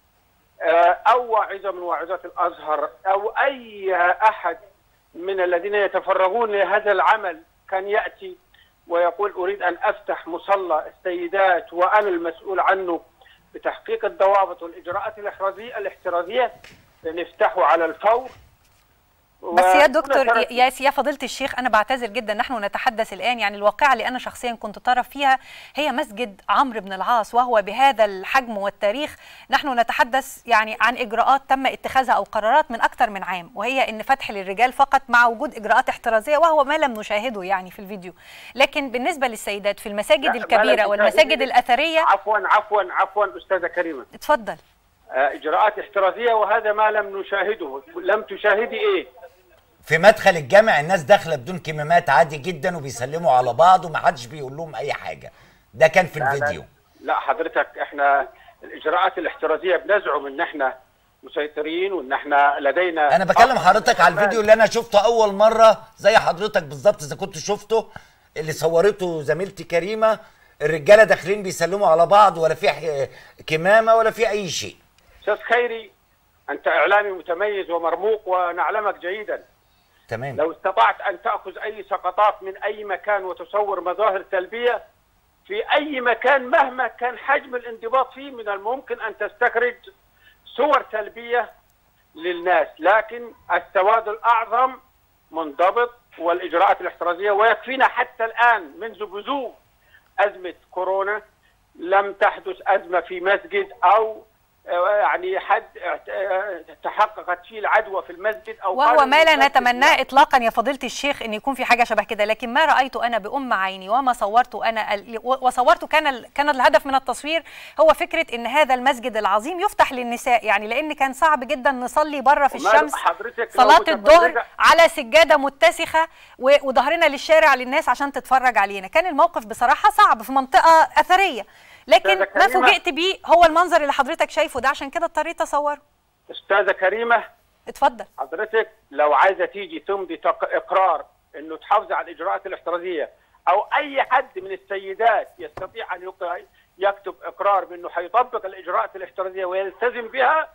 آه، او واعظه من واعظات الازهر او اي احد من الذين يتفرغون لهذا العمل كان ياتي ويقول اريد ان افتح مصلى السيدات وانا المسؤول عنه بتحقيق الضوابط والاجراءات الاحترازيه الاحترازيه نفتحه على الفور بس يا ودون دكتور تردد. يا يا فضيله الشيخ انا بعتذر جدا نحن نتحدث الان يعني الواقعه اللي انا شخصيا كنت طرف فيها هي مسجد عمرو بن العاص وهو بهذا الحجم والتاريخ نحن نتحدث يعني عن اجراءات تم اتخاذها او قرارات من اكثر من عام وهي ان فتح للرجال فقط مع وجود اجراءات احترازيه وهو ما لم نشاهده يعني في الفيديو لكن بالنسبه للسيدات في المساجد لا، ما الكبيره لم والمساجد نشاهده. الاثريه عفوا عفوا عفوا استاذه كريمه اتفضل آه، اجراءات احترازيه وهذا ما لم نشاهده لم تشاهدي ايه في مدخل الجامع الناس داخله بدون كمامات عادي جدا وبيسلموا على بعض ومحدش بيقول لهم اي حاجه ده كان في لا، لا. الفيديو لا حضرتك احنا الاجراءات الاحترازيه بنزعم ان احنا مسيطرين وان احنا لدينا انا بكلم أفضل حضرتك على الأمان. الفيديو اللي انا شفته اول مره زي حضرتك بالظبط اذا كنت شفته اللي صورته زميلتي كريمه الرجاله داخلين بيسلموا على بعض ولا في ح- كمامه ولا في اي شيء استاذ خيري انت اعلامي متميز ومرموق ونعلمك جيدا تمام لو استطعت ان تاخذ اي سقطات من اي مكان وتصور مظاهر سلبيه في اي مكان مهما كان حجم الانضباط فيه من الممكن ان تستخرج صور سلبيه للناس لكن السواد الاعظم منضبط والاجراءات الاحترازيه ويكفينا حتى الان منذ بزوغ ازمه كورونا لم تحدث ازمه في مسجد او آه، يعني حد آه، تحققت فيه العدوى في المسجد او وهو قال ما لا المسجد نتمناه اطلاقا يا فضيله الشيخ ان يكون في حاجه شبه كده لكن ما رايت انا بام عيني وما صورت انا ال- و- وصورت كان ال- كان الهدف من التصوير هو فكره ان هذا المسجد العظيم يفتح للنساء يعني لان كان صعب جدا نصلي بره في وماله الشمس حضرتك لو صلاه متفرجة- الظهر على سجاده متسخه و- وظهرنا للشارع للناس عشان تتفرج علينا كان الموقف بصراحه صعب في منطقه اثريه لكن أستاذة ما كريمة- فوجئت بيه هو المنظر اللي حضرتك شايفه ده عشان كده اضطريت اصوره استاذه كريمه اتفضل حضرتك لو عايزه تيجي تمضي تق- اقرار انه تحافظ على الاجراءات الاحترازيه او اي حد من السيدات يستطيع ان يق- يكتب اقرار بانه حيطبق الاجراءات الاحترازيه ويلتزم بها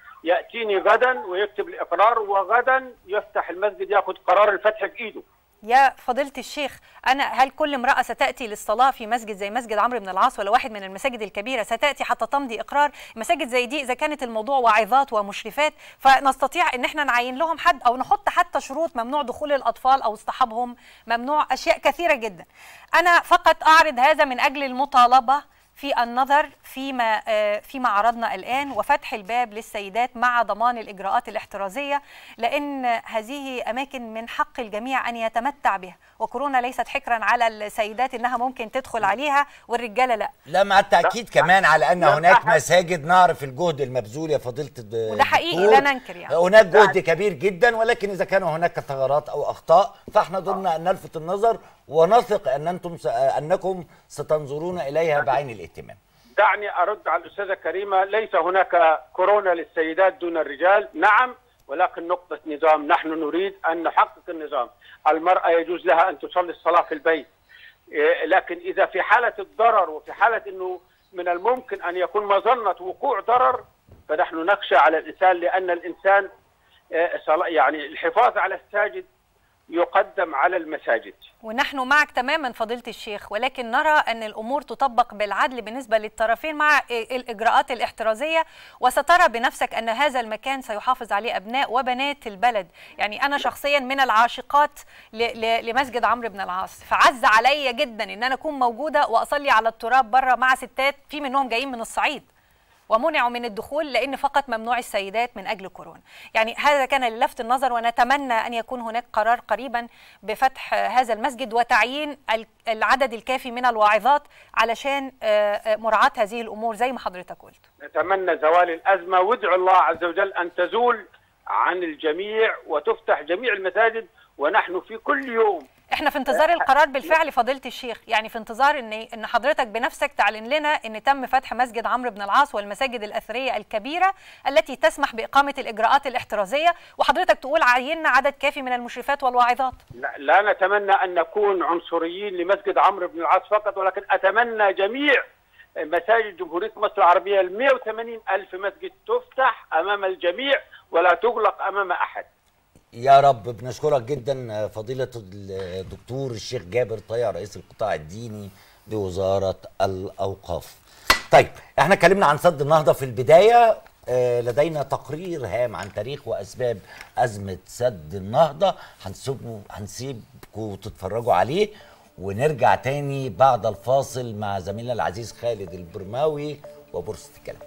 ياتيني غدا ويكتب الاقرار وغدا يفتح المسجد ياخذ قرار الفتح بايده يا فضيلة الشيخ أنا هل كل امرأة ستأتي للصلاة في مسجد زي مسجد عمرو بن العاص ولا واحد من المساجد الكبيرة ستأتي حتى تمضي إقرار مساجد زي دي إذا كانت الموضوع واعظات ومشرفات فنستطيع إن احنا نعين لهم حد أو نحط حتى شروط ممنوع دخول الأطفال أو اصطحابهم ممنوع أشياء كثيرة جدا أنا فقط أعرض هذا من أجل المطالبة في النظر فيما آه، فيما عرضنا الآن وفتح الباب للسيدات مع ضمان الإجراءات الاحترازية لأن هذه أماكن من حق الجميع أن يتمتع بها وكورونا ليست حكرا على السيدات إنها ممكن تدخل عليها والرجالة لا لا مع التاكيد كمان على ان لا هناك أحد- مساجد نعرف الجهد المبذول يا فضيله الد- وده حقيقي، الدكتور. لا ننكر يعني. هناك جهد كبير جدا ولكن اذا كان هناك ثغرات او اخطاء فاحنا دورنا ان نلفت النظر ونثق ان انتم س... انكم ستنظرون اليها بعين الاهتمام دعني ارد على الاستاذه كريمه ليس هناك كورونا للسيدات دون الرجال نعم ولكن نقطه نظام نحن نريد ان نحقق النظام المراه يجوز لها ان تصلي الصلاه في البيت إيه، لكن اذا في حاله الضرر وفي حاله انه من الممكن ان يكون مظنه وقوع ضرر فنحن نخشى على الانسان لان الانسان إيه، صلاة- يعني الحفاظ على الساجد يقدم على المساجد ونحن معك تماما فضيلة الشيخ ولكن نرى أن الأمور تطبق بالعدل بالنسبة للطرفين مع الإجراءات الاحترازية وسترى بنفسك أن هذا المكان سيحافظ عليه أبناء وبنات البلد يعني أنا شخصيا من العاشقات ل- ل- لمسجد عمرو بن العاص فعز عليا جدا أن أنا أكون موجودة وأصلي على التراب بره مع ستات في منهم جايين من الصعيد ومنعوا من الدخول لان فقط ممنوع السيدات من اجل كورونا يعني هذا كان للفت النظر ونتمنى ان يكون هناك قرار قريبا بفتح هذا المسجد وتعيين ال- العدد الكافي من الواعظات علشان آه، آه، مراعاه هذه الامور زي ما حضرتك قلت نتمنى زوال الأزمة وادعو الله عز وجل أن تزول عن الجميع وتفتح جميع المساجد ونحن في كل يوم احنا في انتظار القرار بالفعل فضيله الشيخ يعني في انتظار ان ان حضرتك بنفسك تعلن لنا ان تم فتح مسجد عمرو بن العاص والمساجد الاثريه الكبيره التي تسمح باقامه الاجراءات الاحترازيه وحضرتك تقول عيننا عدد كافي من المشرفات والواعظات لا, لا نتمنى أن نكون عنصريين لمسجد عمرو بن العاص فقط ولكن أتمنى جميع مساجد جمهورية مصر العربية ال 180 ألف مسجد تفتح أمام الجميع ولا تغلق أمام أحد يا رب بنشكرك جدا فضيلة الدكتور الشيخ جابر طيع رئيس القطاع الديني بوزارة الأوقاف طيب احنا اتكلمنا عن سد النهضة في البداية آه، لدينا تقرير هام عن تاريخ وأسباب أزمة سد النهضة هنسيبه هنسيبكم تتفرجوا عليه ونرجع تاني بعد الفاصل مع زميلنا العزيز خالد البرماوي وبورصة الكلام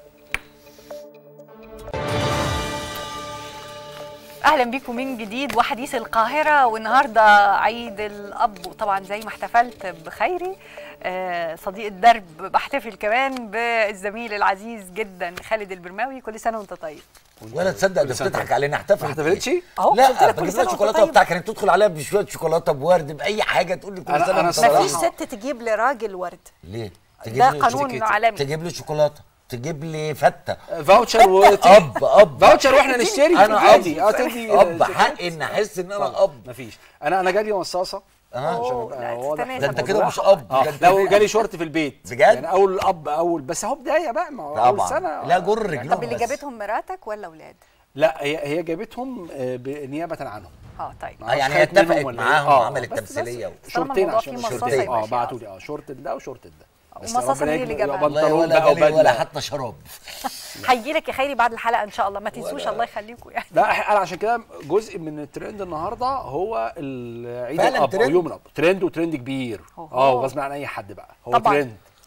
اهلا بيكم من جديد وحديث القاهره والنهارده عيد الاب وطبعا زي ما احتفلت بخيري آه، صديق الدرب بحتفل كمان بالزميل العزيز جدا خالد البرماوي كل سنه وانت طيب ولا تصدق ده سنة بتضحك علينا احتفل ما احتفلتش؟ اهو قلت لا لك كل بجيب سنه لها وانت شوكولاته طيب بتاع كانت تدخل عليها بشويه شوكولاته بورد باي حاجه تقول لي كل أنا- سنه أنا وأنت الصراحة- مفيش طيب. ست تجيب لراجل ورد ليه؟ تجيب ده لي قانون شوكولاتة. عالمي تجيب لي شوكولاته تجيب لي فته فاوتشر و اب اب فاوتشر واحنا نشتري انا اب تدي اه تدي اب حقي ان احس ان انا اب مفيش انا انا جالي مصاصه اه عشان أوه، لا، ابقى واضح تتناسب. ده انت كده الموضوع. مش اب اه ده انت لو جالي شورت في البيت بجد؟ يعني اول اب اول بس اهو بدايه بقى ما هو اول طبعا سنه لا جر رجلهم طب اللي بس. جابتهم مراتك ولا اولاد لا هي هي جابتهم آه، ب- نيابه عنهم اه طيب اه يعني هي خدت منهم اتفقت ولا إيه؟ معاهم آه، وعملت بس- تمثيليه بس طالما شورتين الموضوع عشان فيه مصاصة شورتين يبقى اه شيء بعتوا لي اه شورت ده وشورت ده بس ومصاصة ربنا مين اللي يجمع- جابها؟ والله بنطلون ولا بقى جالي ولا وبدلة. حتى شراب هيجي لك يا خيري بعد الحلقه ان شاء الله ما تنسوش ولا- الله يخليكم يعني لا إح- انا عشان كده جزء من الترند النهارده هو ال- عيد فعلاً الاب او ترند؟ يوم الاب ترند وترند كبير أوه. اه وغصب عن اي حد بقى هو طبعاً. ترند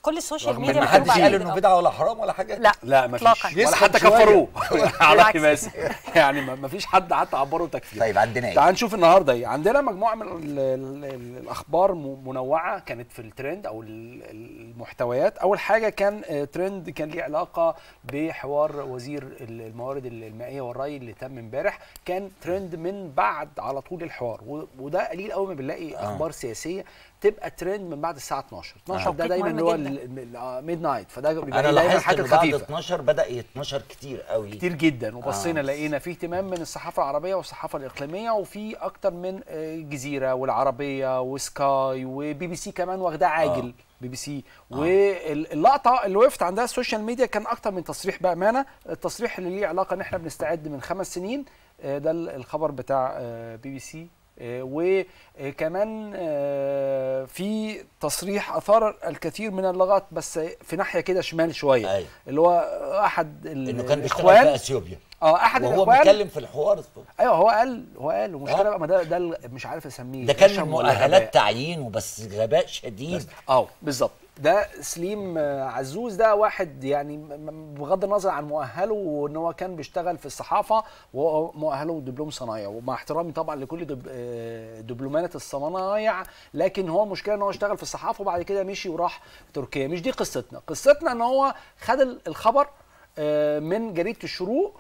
كل السوشيال رغم ميديا ما إن مكتوب حدش قال عليه انه بدعه ولا حرام ولا حاجه لا لا ما إطلاقاً. فيش ولا يسكت حتى شوية. كفروه على بالعكس. بس يعني ما ما فيش حد حتى عبره تكفير طيب عندنا ايه تعال نشوف النهارده ايه عندنا مجموعه من ال ال ال الاخبار م- منوعه كانت في الترند او ال- المحتويات اول حاجه كان آه، ترند كان ليه علاقه بحوار وزير ال- الموارد المائيه والري اللي تم امبارح كان ترند من بعد على طول الحوار و- وده قليل قوي ما بنلاقي اخبار سياسيه تبقى ترند من بعد الساعه 12 12 ده توقيت دايما مهم اللي هو جداً. ميد نايت فده بيبقى انا دايما لاحظت حاجه ان بعد خفيفه 12 بدا يتنشر كتير قوي كتير جدا وبصينا آه. لقينا في اهتمام من الصحافه العربيه والصحافه الاقليميه وفي اكتر من آه، جزيره والعربيه وسكاي وبي بي سي كمان واخداه عاجل بي بي سي واللقطه اللي وقفت عندها السوشيال ميديا كان اكتر من تصريح بامانه التصريح اللي ليه علاقه ان احنا بنستعد من خمس سنين آه، ده الخبر بتاع آه، بي بي سي آه، وكمان آه، في تصريح اثار الكثير من اللغات بس في ناحيه كده شمال شويه أيوة. اللي هو احد ال- انه كان بيشتغل الإخوان. في اثيوبيا اه احد وهو الاخوان بيتكلم في الحوار الصبح. ايوه هو قال هو قال ومشكله آه. بقى ما ده ده ال- مش عارف اسميه ده كان غشم من ولا غباء. مؤهلات تعيينه بس غباء شديد اه بالظبط ده سليم آه، عزوز ده واحد يعني م- م- بغض النظر عن مؤهله وان هو كان بيشتغل في الصحافه وهو مؤهله دبلوم صنايع ومع احترامي طبعا لكل دب آه، دبلومات الصنايع لكن هو المشكله ان هو اشتغل في الصحافه وبعد كده مشي وراح تركيا مش دي قصتنا قصتنا ان هو خد ال- الخبر آه، من جريده الشروق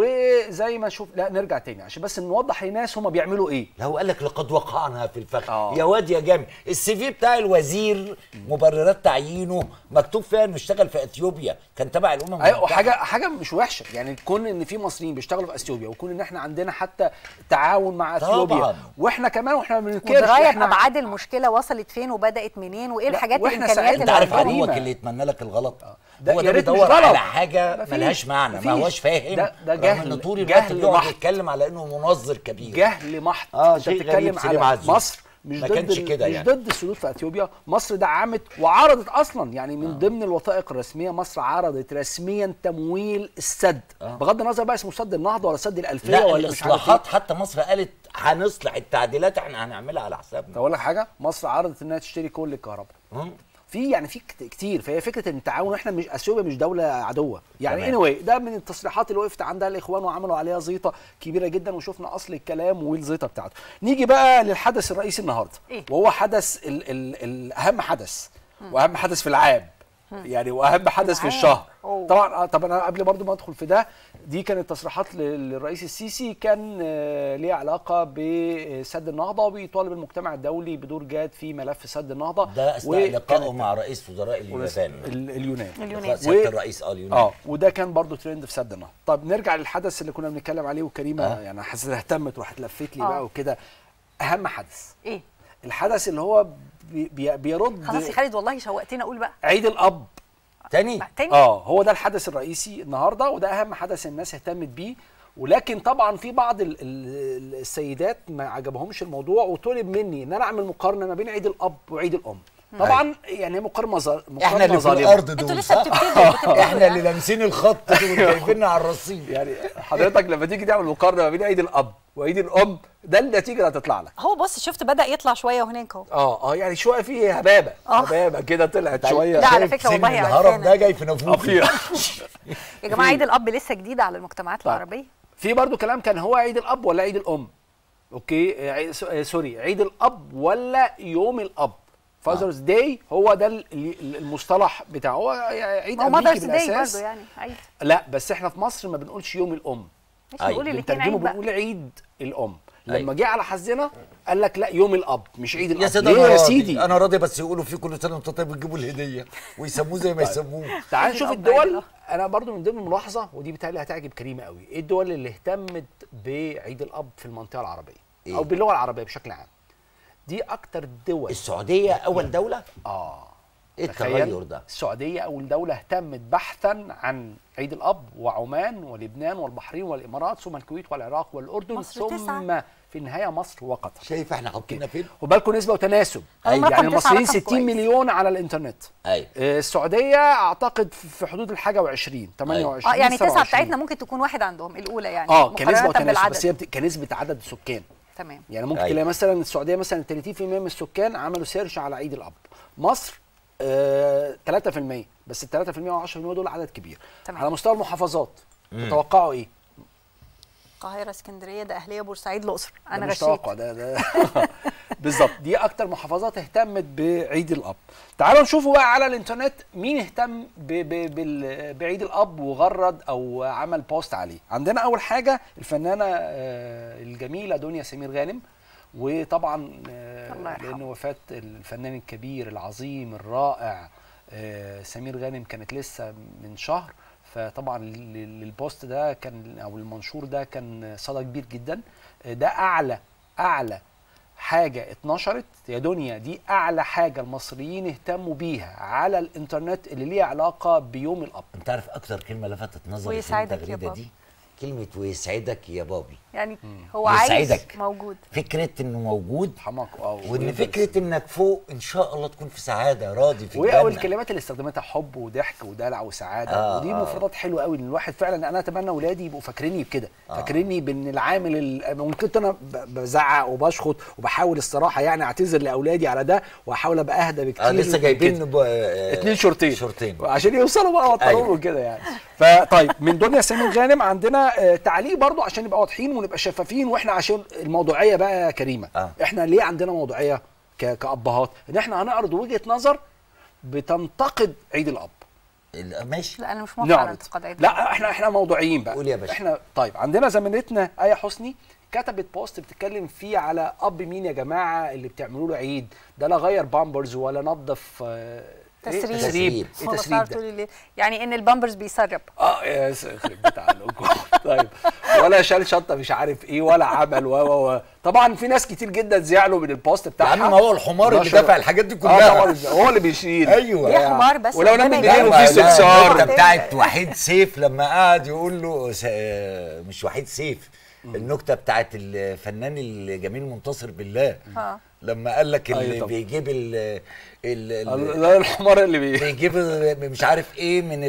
وزي ما نشوف لا نرجع تاني عشان بس نوضح للناس هم بيعملوا ايه لا هو قال لك لقد وقعنا في الفخ آه. يا واد يا جامي السي في بتاع الوزير مبررات تعيينه مكتوب فيها انه اشتغل في اثيوبيا كان تبع الامم ايوه المتحدة. حاجه حاجه مش وحشه يعني كون ان في مصريين بيشتغلوا في اثيوبيا وكون ان احنا عندنا حتى تعاون مع اثيوبيا طبعاً. واحنا كمان واحنا ما بننكرش ودرايه احنا بابعاد المشكله وصلت فين وبدات منين وايه لا، الحاجات وإحنا الامكانيات ساعتها- انت اللي عارف عندهم. عدوك جريمة. اللي يتمنى لك الغلط ده هو يا ده ريت مش بيدور غلط. على حاجه مفيش- ملهاش معنى ما مفيش. هوش فاهم ده- ده رغم جهل- ان طول الوقت جهل بيقعد محض. يتكلم على انه منظر كبير جهل محض آه، انت شيء بتتكلم غريب، سليم على عزوز. مصر مش ما ضد كانش ال- كده مش يعني. ضد السدود في اثيوبيا مصر دعمت وعرضت اصلا يعني من ضمن الوثائق الرسميه مصر عرضت رسميا تمويل السد بغض النظر بقى اسمه سد النهضه ولا سد الالفيه لا ولا مش عارف ايه الاصلاحات حتى مصر قالت هنصلح التعديلات احنا هنعملها على حسابنا اقول لك حاجه مصر عرضت انها تشتري كل الكهرباء مم. في يعني في كت- كتير فهي فكره ان التعاون احنا مش اثيوبيا مش دوله عدوه يعني تمام. anyway ده من التصريحات اللي وقفت عندها الاخوان وعملوا عليها زيطه كبيره جدا وشفنا اصل الكلام والزيطه بتاعته نيجي بقى للحدث الرئيسي النهارده إيه؟ وهو حدث ال ال ال اهم حدث واهم حدث في العام يعني واهم حدث في العام. الشهر أوه. طبعا آه، طب انا قبل برضو ما ادخل في ده دي كانت تصريحات لل- للرئيس السيسي كان آه، ليها علاقه بسد النهضه وبيطالب المجتمع الدولي بدور جاد في ملف سد النهضه ده اثناء وكانت- لقائه مع رئيس وزراء ونس- اليابان ال- اليونان اليونان. سياده و- الرئيس اه اليونان اه وده كان برضو ترند في سد النهضه طب نرجع للحدث اللي كنا بنتكلم عليه وكريمه آه. يعني حسيت اهتمت وراحت لفت لي آه. بقى وكده اهم حدث ايه الحدث اللي هو بي بي بيرد خلاص يا خالد والله شوقتني اقول بقى عيد الاب تاني تاني اه هو ده الحدث الرئيسي النهارده وده اهم حدث الناس اهتمت بيه ولكن طبعا في بعض ال ال السيدات ما عجبهمش الموضوع وطلب مني ان انا اعمل مقارنه ما بين عيد الاب وعيد الام طبعا يعني مقارنه ظا- مقارنه احنا اللي في ظالمة. الارض انتوا دول لسه صح؟ بتبتدوا بتبتدوا احنا اللي لامسين الخط دول جايبيننا على الرصيف يعني حضرتك لما تيجي تعمل مقارنه ما بين عيد الاب وعيد الام ده النتيجه اللي هتطلع لك هو بص شفت بدا يطلع شويه وهناك اهو اه اه يعني شويه في هبابه آه. هبابه كده طلعت شويه لا، على شايف فكرة سن والله الهرم عرفانة. ده جاي في نافوخي أفيرة. يا جماعه عيد الاب لسه جديد على المجتمعات العربيه في برضو كلام كان هو عيد الاب ولا عيد الام اوكي آه، عيد- س- آه، سوري عيد الاب ولا يوم الاب فاذرز داي هو ده ال- ال- المصطلح بتاعه هو عيد هو امريكي ماذرز داي بالاساس برضه يعني عيد لا بس احنا في مصر ما بنقولش يوم الام مش نقول أيوة، الاثنين بنترجمه عيد بقى بنقول عيد الام أيوة. لما جه على حظنا قال لك لا يوم الاب مش عيد الاب يا سيدي ليه انا يا راضي سيدي انا راضي بس يقولوا في كل سنه وانت طيب بتجيبوا الهديه ويسموه زي ما يسموه تعال عيد نشوف الأب، عيد الدول الأب. انا برضو من ضمن الملاحظه ودي بتهيألي هتعجب كريمه قوي ايه الدول اللي اهتمت بعيد الاب في المنطقه العربيه إيه؟ او باللغه العربيه بشكل عام دي اكتر دول السعوديه اول دوله اه ايه تخيل التغير ده السعوديه اول دوله اهتمت بحثا عن عيد الاب وعمان ولبنان والبحرين والامارات ثم الكويت والعراق والاردن مصر ثم تسعة. في النهايه مصر وقطر شايف احنا حاطيننا فين وبالكم نسبه وتناسب أيوة. يعني رقم تسعة المصريين رقم 60 كويس. مليون على الانترنت ايوه آه، السعوديه اعتقد في حدود الحاجه و20 28 اه يعني تسعه 27. بتاعتنا ممكن تكون واحد عندهم الاولى يعني اه كنسبه مقارنة وتناسب بالعدد. بس هي بت- كنسبه عدد السكان تمام يعني ممكن أيوة. تلاقي مثلا السعوديه مثلا 30% من السكان عملوا سيرش على عيد الاب مصر آه 3% بس ال 3% وال 10% دول عدد كبير تمام. على مستوى المحافظات تتوقعوا ايه؟ القاهره اسكندريه ده اهليه بورسعيد الاقصر انا ده مش غشيت توقع ده ده بالظبط دي اكتر محافظات اهتمت بعيد الاب تعالوا نشوفوا بقى على الانترنت مين اهتم ب ب بال- بعيد الاب وغرد او عمل بوست عليه عندنا اول حاجه الفنانه آه، الجميله دنيا سمير غانم وطبعا آه، الله يرحمه. لان وفاه الفنان الكبير العظيم الرائع آه، سمير غانم كانت لسه من شهر فطبعا ال- ال- البوست ده كان او المنشور ده كان صدى كبير جدا آه، ده اعلى اعلى حاجه اتنشرت يا دنيا دي اعلى حاجه المصريين اهتموا بيها على الانترنت اللي ليها علاقه بيوم الاب انت عارف اكتر كلمه لفتت نظري في ويسعدك يا التغريده بابي. دي كلمه ويسعدك يا بابي يعني هو عايز يسعدك. موجود فكره انه موجود حماق اه وان فكره انك فوق ان شاء الله تكون في سعاده راضي في وايه الجنة. الكلمات اللي استخدمتها حب وضحك ودلع وسعاده آه، ودي آه. مفردات حلوه قوي ان الواحد فعلا انا اتمنى اولادي يبقوا فاكريني بكده فاكريني بان العامل ال- وان كنت انا ب- بزعق وبشخط وبحاول الصراحه يعني اعتذر لاولادي على ده واحاول ابقى اهدى بكتير اه لسه من جايبين كده. ب- آه، اتنين شورتين شورتين عشان يوصلوا بقى وطلعوا أيوة. وكده يعني فطيب من دنيا سمير غانم عندنا آه، تعليق برضو عشان نبقى واضحين ونبقى شفافين واحنا عشان الموضوعيه بقى يا كريمه آه. احنا ليه عندنا موضوعيه ك- كابهات ان احنا هنعرض وجهه نظر بتنتقد عيد الاب ال- ماشي لا انا مش موافقه على نعرض انتقاد عيد لا احنا احنا موضوعيين بقى قول يا باشا. احنا طيب عندنا زميلتنا ايه حسني كتبت بوست بتتكلم فيه على اب مين يا جماعه اللي بتعملوا له عيد ده لا غير بامبرز ولا نظف آه، إيه؟ تسريب. تسريب تسريب. ايه هو تسريب صار ده طول الليل يعني ان البامبرز بيسرب اه يا س- يخرب بيت عقلكم طيب ولا شال شنطه مش عارف ايه ولا عمل و و و طبعا في ناس كتير جدا زعلوا من البوست يا بتاعها عم ما هو الحمار اللي نشر- دفع الحاجات دي اه كلها طبعا هو اللي بيشيل ايوه يا حمار بس ولو ربنا لم يبارك. يديله لا، في لا، سمسار. النكته بتاعت وحيد سيف لما قعد يقول له س... آه، مش وحيد سيف النكته بتاعت الفنان الجميل منتصر بالله اه لما قال لك اللي أيوة طبعا. بيجيب ال ال ال- لا الحمار اللي بي بيجيب مش عارف ايه من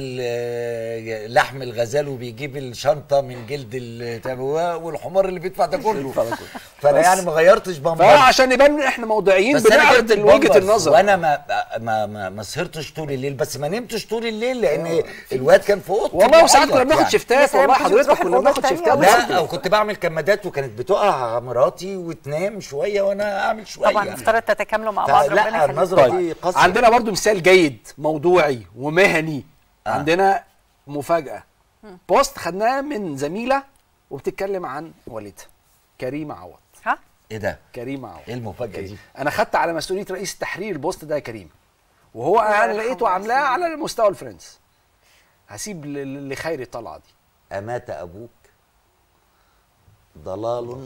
ال- لحم الغزال وبيجيب الشنطه من جلد ال- والحمار اللي بيدفع ده كله فانا بس- يعني ما غيرتش بامبر فعشان نبان ان احنا موضوعيين بس أنا بنعرض جبت وجهه البامبرز النظر وانا ما ما ما, ما سهرتش طول الليل بس ما نمتش طول الليل لان الواد كان في اوضته والله وساعات بيعيط كنا بناخد يعني. شفتات يا سلام، والله كنت حضرتك بتروح كنا الأوضة بناخد التانية شفتات ولا لا وكنت بعمل كمادات وكانت بتقع مراتي وتنام شويه وانا اعمل شويه طبعا افترض تتكاملوا مع بعض ربنا لا يخليكم. النظره دي قاسيه عندنا برضو مثال جيد موضوعي ومهني آه. عندنا مفاجاه بوست خدناه من زميله وبتتكلم عن والدها كريمه عوض ها ايه ده كريمه عوض ايه المفاجاه دي انا خدت على مسؤوليه رئيس تحرير البوست ده يا كريم وهو انا يرحمه لقيته يا عاملاه سيدي. على مستوى الفرنس هسيب ل- ل- لخيري الطلعه دي أمات أبوك ضلال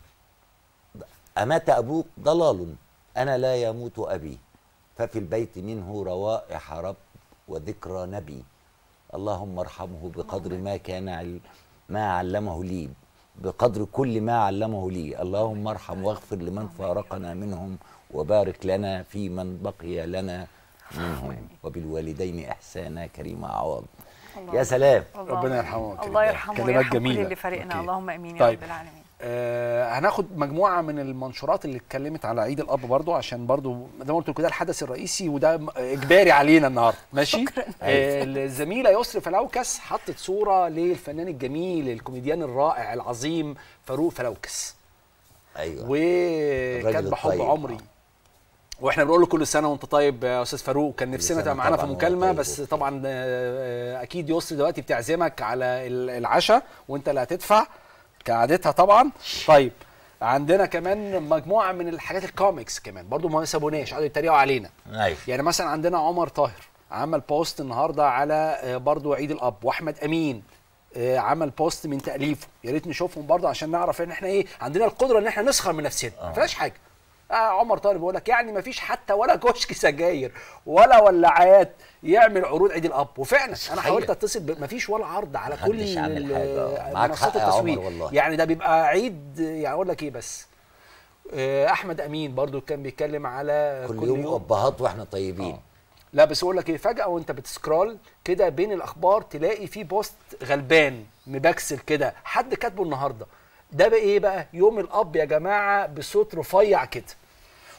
أمات أبوك ضلال أنا لا يموت أبي ففي البيت منه روائح رب وذكرى نبي اللهم ارحمه بقدر ما كان عل ما علمه لي بقدر كل ما علمه لي اللهم ارحم واغفر لمن فارقنا منهم وبارك لنا في من بقي لنا منهم وبالوالدين إحسانا كريم عوض يا سلام الله- ربنا يرحمه ويكرمه. الله يرحمه كلمات ويرحم كل جميلة. اللي فارقنا أوكي. اللهم امين يا طيب. رب العالمين آه هناخد مجموعه من المنشورات اللي اتكلمت على عيد الاب برضو عشان برضو زي ما قلت لكم ده الحدث الرئيسي وده م- اجباري علينا النهارده ماشي شكراً. آه الزميله يسري فلوكس حطت صوره للفنان الجميل الكوميديان الرائع العظيم فاروق فلوكس أيوه وكاتبه حب الطيب. عمري واحنا بنقول له كل سنه وانت طيب يا استاذ فاروق كان نفسنا سنة تبقى معانا في طبعاً وهو مكالمه طيب بس وكده. طبعا آه، اكيد يسري دلوقتي بتعزمك على ال- العشاء وانت اللي هتدفع كعادتها طبعا طيب عندنا كمان مجموعه من الحاجات الكوميكس كمان برضو ما سابوناش قعدوا يتريقوا علينا أيوه يعني مثلا عندنا عمر طاهر عمل بوست النهارده على آه، برضو عيد الاب واحمد امين آه، عمل بوست من تاليفه يا ريت نشوفهم برضو عشان نعرف ان احنا ايه عندنا القدره ان احنا نسخر من نفسنا ما فيهاش حاجه آه عمر طاهر بيقول لك يعني ما فيش حتى ولا كشك سجاير ولا ولاعات يعمل عروض عيد الاب وفعلا انا صحيح. حاولت اتصل ب... ما فيش ولا عرض على كل محدش عامل ال- حاجة. معاك منصات حق يا عمر التسويق والله. يعني ده بيبقى عيد يعني اقول لك ايه بس آه، احمد امين برضو كان بيتكلم على كل, يوم ابهات واحنا طيبين لا بس اقول لك ايه فجاه وانت بتسكرول كده بين الاخبار تلاقي في بوست غلبان مبكسل كده حد كاتبه النهارده ده بقى ايه بقى يوم الاب يا جماعه بصوت رفيع كده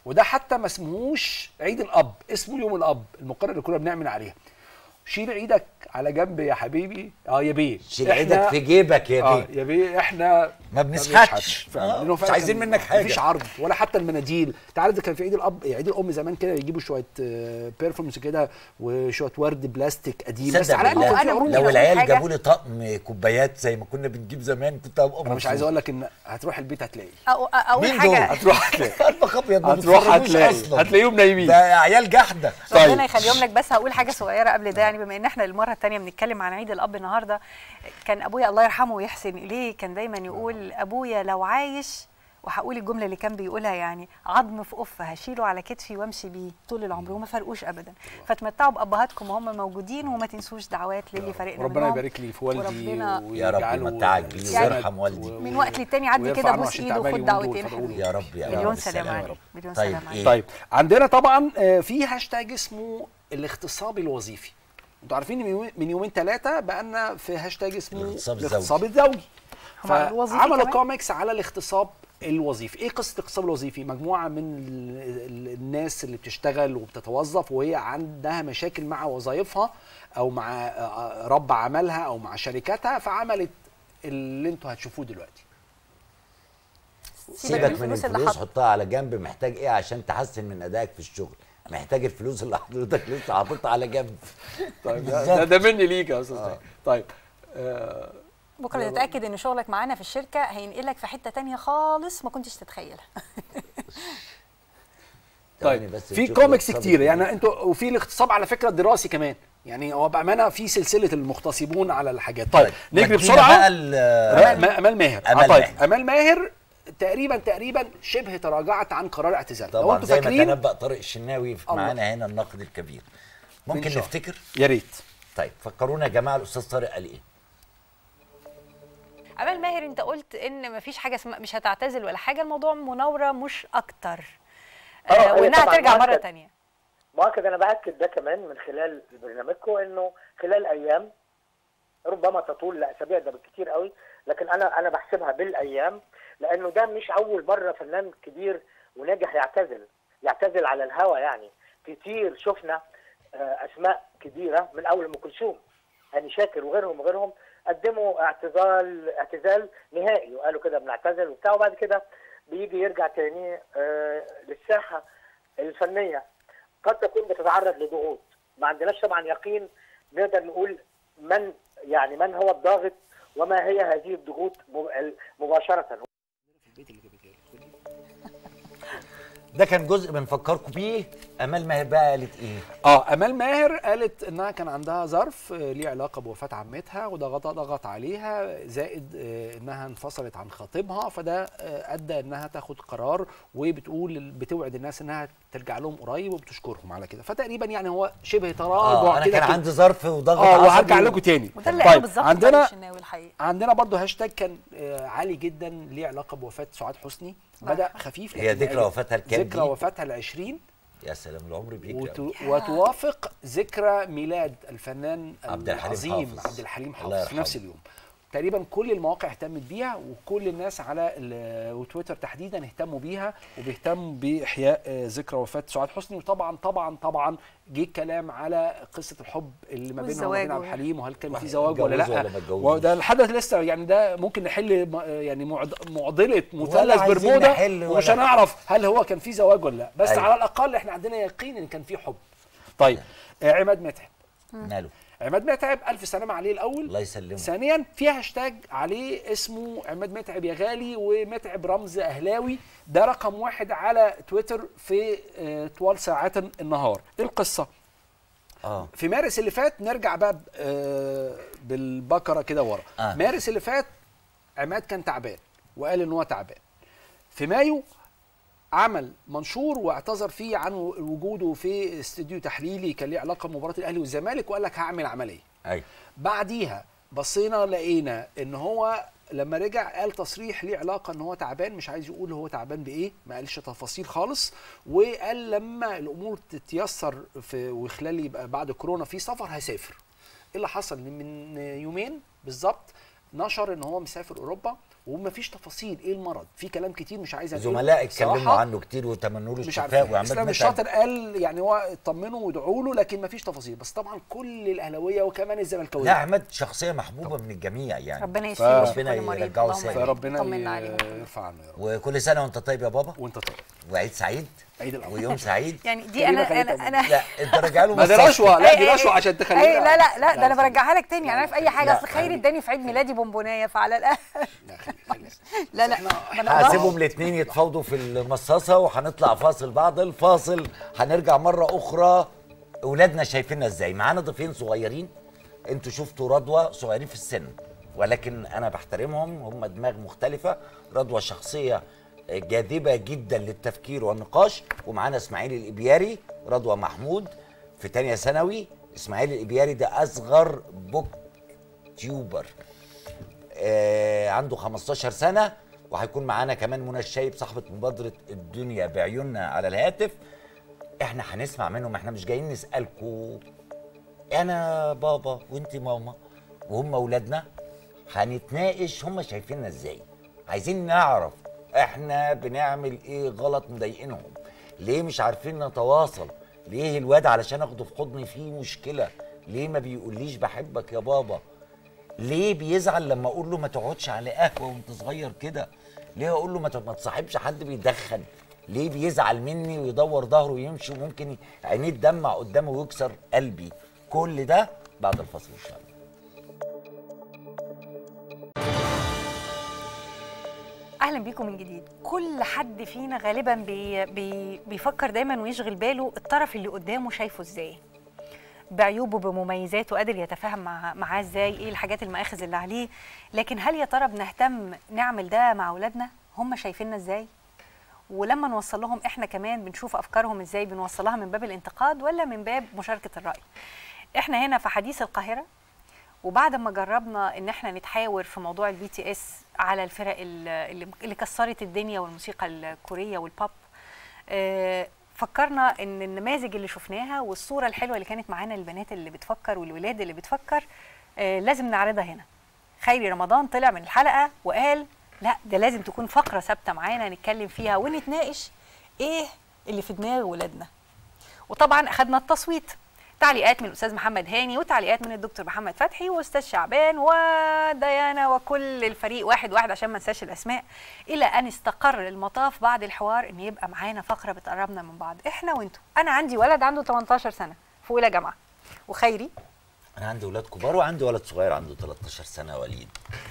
وده حتى ما اسمهوش عيد الاب اسمه يوم الاب المقرر اللي كنا بنعمل عليها شيل ايدك على جنب يا حبيبي اه يا بيه شيل إحنا- ايدك في جيبك يا اه بيه يا بيه احنا ما بنشحتش فعلا آه، لأنه مش فعلا عايزين كان منك حاجه مفيش عرض ولا حتى المناديل انت عارف ده كان في عيد الاب عيد الام زمان كده يجيبوا شويه بيرفورمز كده وشويه ورد بلاستيك قديم بس صدق على الاقل بالله كان في أنا عروض ممكن لو أقول العيال حاجة؟ جابوا لي طقم كوبايات زي ما كنا بنجيب زمان كنت هبقى انا مش عايز اقول لك ان هتروح البيت هتلاقي أو- اقول مين حاجه دول؟ هتروح هتلاقي قلبك ابيض ما هتروح بيتفرجوش هتلاقي أصلاً. هتلاقيهم نايمين ده عيال جحده ربنا يخليهم لك بس هقول حاجه صغيره قبل ده يعني بما ان احنا المره الثانيه بنتكلم عن عيد الاب النهارده كان ابويا الله يرحمه ويحسن اليه كان دايما يقول ابويا لو عايش وهقول الجمله اللي كان بيقولها يعني عظم في قفه هشيله على كتفي وامشي بيه طول العمر وما فرقوش ابدا فتمتعوا بابهاتكم وهم موجودين وما تنسوش دعوات للي فارقنا ربنا منهم. يبارك لي في والدي وربنا يا رب ويجعله يمتعك بيه يعني ويرحم والدي. من وقت للتاني عدي ويرفع كده عنه بوس عشان ايده تعبان وخد اليومين دول دعوتين فدعوا حلوين يا رب يا رب مليون بالسلامة سلام يا عليك رب. مليون طيب سلام عليك إيه؟ طيب عندنا طبعا آه، في هاشتاج اسمه الاغتصاب الوظيفي انتوا عارفين من يومين- من يومين ثلاثه بقى في هاشتاج اسمه الاغتصاب الزوجي. الاغتصاب الزوجي هم الوظيفي فعملوا كمان؟ كوميكس على الاغتصاب الوظيفي ايه قصه الاغتصاب الوظيفي مجموعه من ال- ال- الناس اللي بتشتغل وبتتوظف وهي عندها مشاكل مع وظائفها او مع آه، رب عملها او مع شركاتها فعملت اللي انتوا هتشوفوه دلوقتي سيبك من الفلوس اللي الفلوس حط- حطها على جنب محتاج ايه عشان تحسن من ادائك في الشغل محتاج الفلوس اللي حضرتك لسه حاططها على جنب طيب ده, ده مني ليك يا استاذ آه. طيب آه بكره تتاكد ان شغلك معانا في الشركه هينقلك في حته تانية خالص ما كنتش تتخيلها ثواني طيب بس في نشوف كوميكس الاقتصاد كتير يعني الجديد. انتوا وفي الاغتصاب على فكره الدراسي كمان يعني هو بامانه في سلسله المغتصبون على الحاجات طيب نجري ودينا بسرعه بقى ال- لا، ما- امال ماهر أمال آه، طيب ماهر. امال ماهر تقريبا تقريبا شبه تراجعت عن قرار اعتزال لو طبعا انتوا زي ما فاكرين تنبأ طارق الشناوي في- الله. معانا هنا النقد الكبير ممكن شاء الله. نفتكر يا ريت طيب فكرونا يا جماعه الاستاذ طارق قال ايه عمال ماهر انت قلت ان مفيش حاجه اسمها مش هتعتزل ولا حاجه الموضوع مناوره مش اكتر آه، آه هي وانها طبعاً هترجع مره مؤكد. تانية مؤكد انا باكد ده كمان من خلال برنامجكم انه خلال ايام ربما تطول لاسابيع ده بالكتير قوي لكن انا انا بحسبها بالايام لانه ده مش اول مره فنان كبير وناجح يعتزل يعتزل على الهوا يعني كتير شفنا آه، اسماء كبيره من اول ام كلثوم هاني شاكر وغيرهم وغيرهم قدموا اعتزال اعتزال نهائي وقالوا كده بنعتزل وبتاع وبعد كده بيجي يرجع تاني آه، للساحه الفنيه قد تكون بتتعرض لضغوط ما عندناش طبعا يقين نقدر نقول من يعني من هو الضاغط وما هي هذه الضغوط مب- مباشره ده كان جزء بنفكركم بيه امال ماهر بقى قالت ايه اه امال ماهر قالت انها كان عندها ظرف آه، ليه علاقه بوفاه عمتها وده غط- ضغط عليها زائد آه، انها انفصلت عن خطيبها فده آه، ادى انها تاخد قرار وبتقول بتوعد الناس انها ترجع لهم قريب وبتشكرهم على كده فتقريبا يعني هو شبه تراجع اه انا كده كان كده. عندي ظرف وضغط اه وهرجع عصبي لكم تاني وده اللي قاله طيب بالظبط عندنا طارق الشناوي الحقيقه عندنا برضو هاشتاج كان آه، عالي جدا ليه علاقه بوفاه سعاد حسني بدا خفيف هي لكن ذكرى وفاتها الكام ذكرى دي؟ وفاتها ال 20 يا سلام العمر بيجري وت... أوي. وتوافق ذكرى ميلاد الفنان عبد الحليم العظيم حافظ. عبد الحليم الله حافظ في يرحمه. نفس اليوم تقريبا كل المواقع اهتمت بيها وكل الناس على ال- وتويتر تحديدا اهتموا بيها وبيهتموا باحياء آه، ذكرى وفاه سعاد حسني وطبعا طبعا طبعا جه الكلام على قصه الحب اللي ما بينها وما والزواج بين عبد وال- الحليم وهل كان في واحد زواج ولا اتجوزوا لا ولا ما اتجوزوش. وده الحدث لسه يعني ده ممكن نحل م- يعني معض- معضله مثلث عايزين برمودا نحل ومش ولا- هنعرف هل هو كان في زواج ولا لا بس أيوة. على الاقل احنا عندنا يقين ان كان في حب طيب آه، عماد متعب ماله عماد متعب الف سلامه عليه الاول الله يسلمه ثانيا في هاشتاج عليه اسمه عماد متعب يا غالي ومتعب رمز اهلاوي ده رقم واحد على تويتر في آه، طوال ساعات النهار ايه القصه اه في مارس اللي فات نرجع بقى ب- آه، بالبكره كده ورا آه. مارس اللي فات عماد كان تعبان وقال ان هو تعبان في مايو عمل منشور واعتذر فيه عن وجوده في استوديو تحليلي كان ليه علاقه بمباراه الاهلي والزمالك وقال لك هعمل عمليه ايوه بعديها بصينا لقينا ان هو لما رجع قال تصريح ليه علاقه ان هو تعبان مش عايز يقول هو تعبان بايه ما قالش تفاصيل خالص وقال لما الامور تتيسر في وخلال يبقى بعد كورونا في سفر هسافر ايه اللي حصل من يومين بالظبط نشر ان هو مسافر اوروبا ومفيش تفاصيل ايه المرض في كلام كتير مش عايز أنقله. زملاء اتكلموا صراحة عنه كتير وتمنوا له مش الشفاء عارفين وعماد اسلام متعب. الشاطر قال يعني هو اطمنوا وادعوا له لكن مفيش تفاصيل بس طبعا كل الاهلاويه وكمان الزملكاويه لا عماد شخصيه محبوبه من الجميع يعني ربنا يشفيه ويشفي ربنا كل مريض. يرجعه اللهم سالم فربنا طمنا عليهم. يرفع عنه يا رب وكل سنه وانت طيب يا بابا وانت طيب وعيد سعيد عيد الأضحى. ويوم سعيد يعني دي كريمة انا خليتها انا انا لا انت راجع له ما دي مصلحتك. رشوه لا دي إيه، رشوه إيه، عشان تخلينا إيه، لا لا لا ده انا خلي- برجعها لك تاني يعني انا في اي حاجه لا، اصل خير خلي- اداني في عيد ميلادي بونبونايه فعلى الأقل لا خلي خلي لا لا ما أنا هسيبهم الاثنين يتفاوضوا في المصاصه وهنطلع فاصل بعد الفاصل هنرجع مره اخرى اولادنا شايفيننا ازاي معانا ضيفين صغيرين انتوا شفتوا رضوى صغيرين في السن ولكن انا بحترمهم هم دماغ مختلفه رضوى شخصيه جاذبه جدا للتفكير والنقاش ومعانا اسماعيل الابياري رضوى محمود في تانية ثانوي اسماعيل الابياري ده اصغر بوك تيوبر آه عنده 15 سنه وهيكون معانا كمان منى الشايب صاحبه مبادره الدنيا بعيوننا على الهاتف احنا هنسمع منهم احنا مش جايين نسالكم انا بابا وانت ماما وهم اولادنا هنتناقش هم شايفيننا ازاي عايزين نعرف احنا بنعمل ايه غلط مضايقينهم ليه مش عارفين نتواصل ليه الواد علشان اخده في حضني فيه مشكله ليه ما بيقوليش بحبك يا بابا ليه بيزعل لما اقول له ما تقعدش على قهوه وانت صغير كده ليه اقول له ما ت- ما تصاحبش حد بيدخن ليه بيزعل مني ويدور ظهره ويمشي وممكن عينيه تدمع قدامه ويكسر قلبي كل ده بعد الفصل ان شاء الله اهلا بيكم من جديد كل حد فينا غالبا بي بي بيفكر دايما ويشغل باله الطرف اللي قدامه شايفه ازاي بعيوبه بمميزاته قادر يتفاهم مع معاه ازاي ايه الحاجات المآخذ اللي عليه لكن هل يا ترى بنهتم نعمل ده مع اولادنا هم شايفيننا ازاي ولما نوصل لهم احنا كمان بنشوف افكارهم ازاي بنوصلها من باب الانتقاد ولا من باب مشاركه الراي احنا هنا في حديث القاهره وبعد ما جربنا ان احنا نتحاور في موضوع البي تي اس على الفرق ال- اللي اللي كسرت الدنيا والموسيقى الكوريه والبوب آه، فكرنا ان النماذج اللي شفناها والصوره الحلوه اللي كانت معانا البنات اللي بتفكر والولاد اللي بتفكر آه، لازم نعرضها هنا خيري رمضان طلع من الحلقه وقال لا ده لازم تكون فقره ثابته معانا نتكلم فيها ونتناقش ايه اللي في دماغ ولادنا وطبعا اخذنا التصويت تعليقات من الاستاذ محمد هاني وتعليقات من الدكتور محمد فتحي واستاذ شعبان وديانا وكل الفريق واحد واحد عشان ما ننساش الاسماء الى ان استقر المطاف بعد الحوار ان يبقى معانا فقره بتقربنا من بعض احنا وانتوا انا عندي ولد عنده 18 سنه في اولى جامعه وخيري انا عندي ولاد كبار وعندي ولد صغير عنده 13 سنه وليد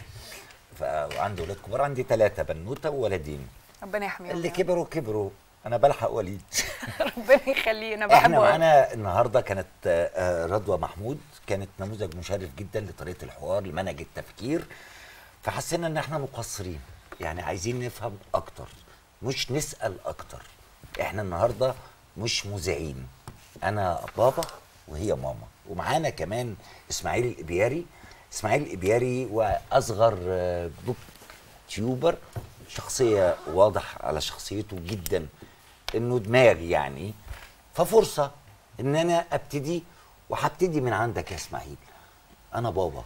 فعندي ولاد كبار عندي ثلاثه بنوته وولدين ربنا يحميهم اللي يا رب. كبروا كبروا انا بلحق وليد ربنا يخليه انا احنا بحبه أوي. معانا النهارده كانت آه، آه، رضوى محمود كانت نموذج مشرف جدا لطريقه الحوار لمنهج التفكير فحسينا ان احنا مقصرين يعني عايزين نفهم اكتر مش نسال اكتر احنا النهارده مش مذيعين انا بابا وهي ماما ومعانا كمان اسماعيل الابياري اسماعيل الابياري واصغر آه، بوك تيوبر شخصيه واضح على شخصيته جدا انه دماغ يعني ففرصه ان انا ابتدي وهبتدي من عندك يا اسماعيل انا بابا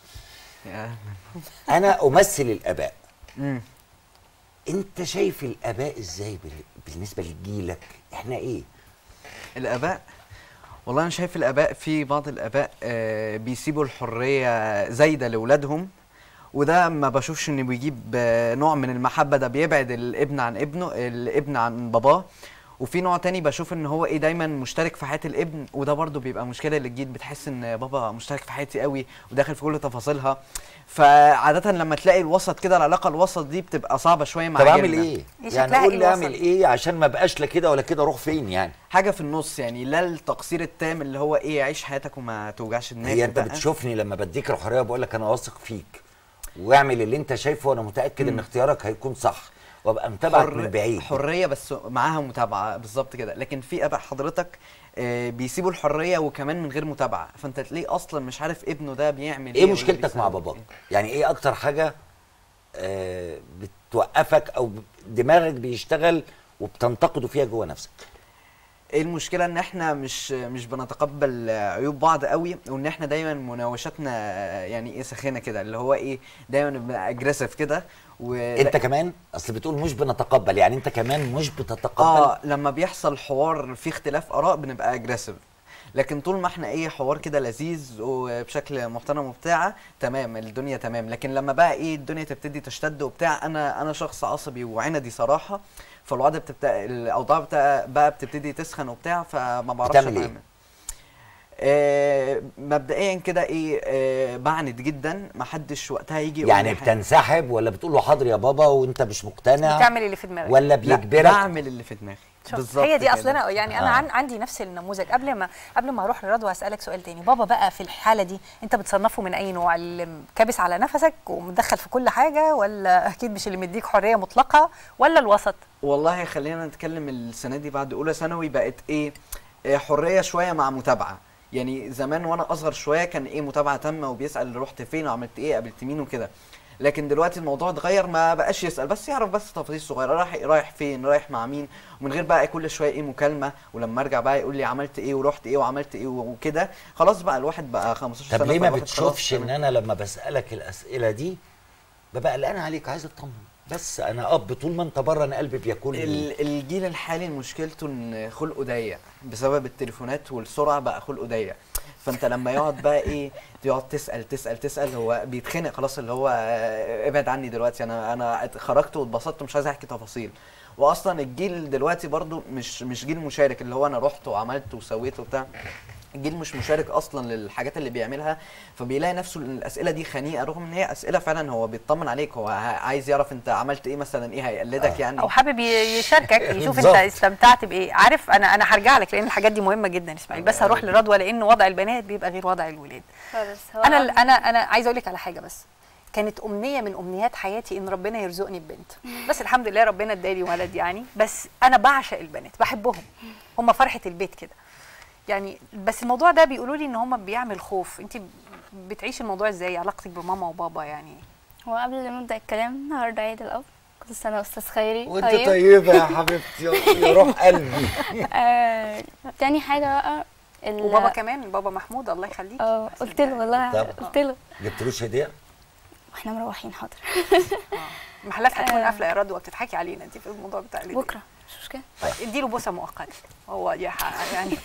انا امثل الاباء مم. انت شايف الاباء ازاي بال- بالنسبه لجيلك احنا ايه الاباء والله انا شايف الاباء في بعض الاباء آه، بيسيبوا الحريه زايده لاولادهم وده ما بشوفش انه بيجيب آه، نوع من المحبه ده بيبعد الابن عن ابنه الابن عن باباه وفي نوع تاني بشوف ان هو ايه دايما مشترك في حياه الابن وده برضو بيبقى مشكله للجيل بتحس ان بابا مشترك في حياتي قوي وداخل في كل تفاصيلها فعاده لما تلاقي الوسط كده العلاقه الوسط دي بتبقى صعبه شويه مع طب اعمل جيلنا. ايه إيه يعني شكلها قول إيه لي اعمل الوسط؟ ايه عشان ما بقاش لا كده ولا كده اروح فين يعني حاجه في النص يعني لا التقصير التام اللي هو ايه عيش حياتك وما توجعش دماغك هي انت بقى. بتشوفني لما بديك الحريه بقول لك انا واثق فيك واعمل اللي انت شايفه وانا متاكد ان اختيارك هيكون صح وابقى متابعك من بعيد حريه بس معاها متابعه بالظبط كده لكن في اباء حضرتك آه، بيسيبوا الحريه وكمان من غير متابعه فانت تلاقيه اصلا مش عارف ابنه ده بيعمل ايه ايه ولا مشكلتك مع بيسوي باباك إيه. يعني ايه اكتر حاجه آه بتوقفك او دماغك بيشتغل وبتنتقده فيها جوه نفسك ايه المشكله ان احنا مش مش بنتقبل عيوب بعض قوي وان احنا دايما مناوشاتنا يعني ايه سخينه كده اللي هو ايه دايما بنبقى اجريسيف كده و انت كمان اصل بتقول مش بنتقبل يعني انت كمان مش بتتقبل اه لما بيحصل حوار فيه اختلاف اراء بنبقى اجريسيف لكن طول ما احنا ايه حوار كده لذيذ وبشكل محترم وبتاع تمام الدنيا تمام لكن لما بقى ايه الدنيا تبتدي تشتد وبتاع انا انا شخص عصبي وعندي صراحه فالوضع بتبدا الاوضاع بتاع بقى بتبتدي تسخن وبتاع فما بعرفش بتعمل إيه؟ اتعامل آه مبدئيا كده ايه آه بعند جدا ما حدش وقتها يجي يقول يعني لي حاجة. بتنسحب ولا بتقول له حاضر يا بابا وانت مش مقتنع بتعمل اللي في دماغك ولا لا بيجبرك بعمل اللي في دماغي شوف بالظبط هي دي كده. اصل انا يعني انا آه. عن عندي نفس النموذج قبل ما قبل ما اروح لرضوى هسالك سؤال تاني بابا بقى في الحاله دي انت بتصنفه من اي نوع اللي كابس على نفسك ومدخل في كل حاجه ولا اكيد مش اللي مديك حريه مطلقه ولا الوسط والله خلينا نتكلم السنه دي بعد اولى ثانوي بقت ايه آه، حريه شويه مع متابعه يعني زمان وانا اصغر شويه كان ايه متابعه تامه وبيسال رحت فين وعملت ايه قابلت مين وكده لكن دلوقتي الموضوع اتغير ما بقاش يسال بس يعرف بس تفاصيل صغيره رايح رايح فين رايح مع مين ومن غير بقى كل شويه ايه مكالمه ولما ارجع بقى يقول لي عملت ايه ورحت ايه وعملت ايه وكده خلاص بقى الواحد بقى 15 سنه طب ليه ما فالواحد خلاص بتشوفش ان انا لما بسالك الاسئله دي ببقى قلقان عليك عايز اطمن بس انا اب طول ما انت بره انا قلبي بياكلني ال- الجيل الحالي مشكلته ان خلقه ضيق بسبب التليفونات والسرعه بقى خلقه ضيق فانت لما يقعد بقى ايه تقعد تسال تسال تسال هو بيتخنق خلاص اللي هو آه، ابعد عني دلوقتي انا انا خرجت واتبسطت ومش عايز احكي تفاصيل واصلا الجيل دلوقتي برضو مش مش جيل مشارك اللي هو انا رحت وعملت وسويت وبتاع الجيل مش مشارك اصلا للحاجات اللي بيعملها فبيلاقي نفسه ان الاسئله دي خنيقه رغم ان هي اسئله فعلا هو بيطمن عليك هو ع- عايز يعرف انت عملت ايه مثلا ايه هيقلدك يعني او حابب ي- يشاركك يشوف انت بالظبط. استمتعت بايه عارف انا انا هرجع لك لان الحاجات دي مهمه جدا اسماعيل بس هروح لرضوى لان وضع البنات بيبقى غير وضع الولاد خالص هو انا انا انا عايزه اقول لك على حاجه بس كانت امنيه من امنيات حياتي ان ربنا يرزقني ببنت بس الحمد لله ربنا ادالي ولد يعني بس انا بعشق البنات بحبهم هم فرحه البيت كده يعني بس الموضوع ده بيقولوا لي ان هم بيعمل خوف انت بتعيشي الموضوع ازاي علاقتك بماما وبابا يعني هو قبل ما نبدا الكلام النهارده عيد الاب كل سنه استاذ خيري وانت طيبه يا حبيبتي يا روح قلبي آه تاني حاجه بقى ال- وبابا كمان بابا محمود الله يخليك اه قلت له والله طب. قلت له جبتلوش هديه واحنا مروحين حاضر المحلات هتكون آه. قافله يا رضوى بتضحكي علينا انت في الموضوع بتاع الهدية. بكره مش مشكله طيب اديله بوسه مؤقته هو يا ح- يعني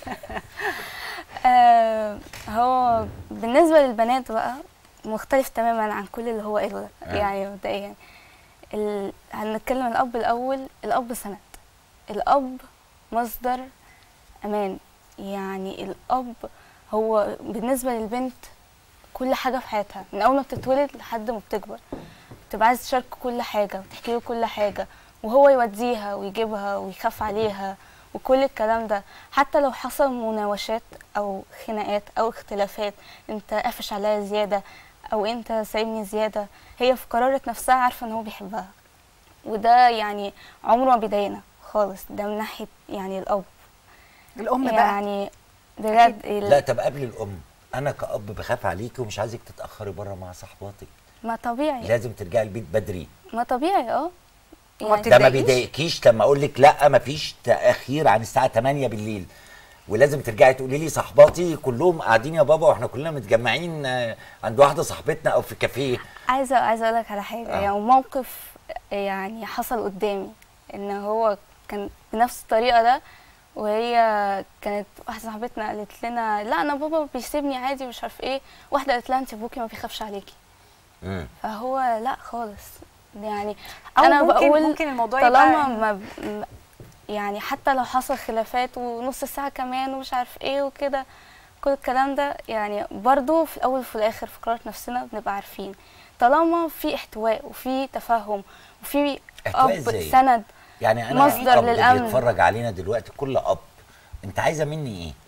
آه هو بالنسبة للبنات بقى مختلف تماما عن كل اللي هو قاله ده آه. يعني مبدئيا ال... هنتكلم عن الأب الأول الأب سند الأب مصدر أمان يعني الأب هو بالنسبة للبنت كل حاجة في حياتها من أول ما بتتولد لحد ما بتكبر بتبقى عايز تشاركه كل حاجة وتحكي له كل حاجة وهو يوديها ويجيبها ويخاف عليها وكل الكلام ده حتى لو حصل مناوشات او خناقات او اختلافات انت قافش عليا زياده او انت سايبني زياده هي في قرارة نفسها عارفه ان هو بيحبها وده يعني عمره ما بيضايقنا خالص ده من ناحيه يعني الاب الام بقى يعني بجد لا طب قبل الام انا كاب بخاف عليكي ومش عايزك تتاخري بره مع صحباتك ما طبيعي لازم ترجعي البيت بدري ما طبيعي اه ما يعني ده ما تتضايقيش؟ بيضايقكيش لما اقول لك لا ما فيش تاخير عن الساعه 8 بالليل ولازم ترجعي تقولي لي صحباتي كلهم قاعدين يا بابا واحنا كلنا متجمعين آه، عند واحده صاحبتنا او في كافيه عايزه عايزه اقول لك على حاجه آه. يعني موقف يعني حصل قدامي ان هو كان بنفس الطريقه ده وهي كانت واحده صاحبتنا قالت لنا لا انا بابا بيسيبني عادي مش عارف ايه واحده قالت لها انت ابوكي ما بيخافش عليكي مم. فهو لا خالص يعني أو انا ممكن- بقول ممكن الموضوع طالما يبقى- ما ب- م- يعني حتى لو حصل خلافات ونص ساعه كمان ومش عارف ايه وكده كل الكلام ده يعني برضو في الاول وفي الاخر في قرارة نفسنا بنبقى عارفين طالما في احتواء وفي تفهم وفي احتواء اب إزاي؟ سند يعني انا مصدر اب للأمن. بيتفرج علينا دلوقتي كل اب انت عايزه مني ايه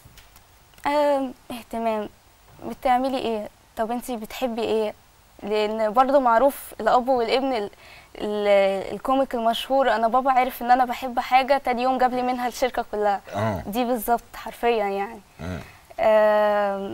آم، اهتمام بتعملي ايه طب انتي بتحبي ايه لان برضو معروف الاب والابن ال- ال- الكوميك المشهور انا بابا عرف ان انا بحب حاجه تاني يوم جاب لي منها الشركه كلها اه دي بالظبط حرفيا يعني مم. آم،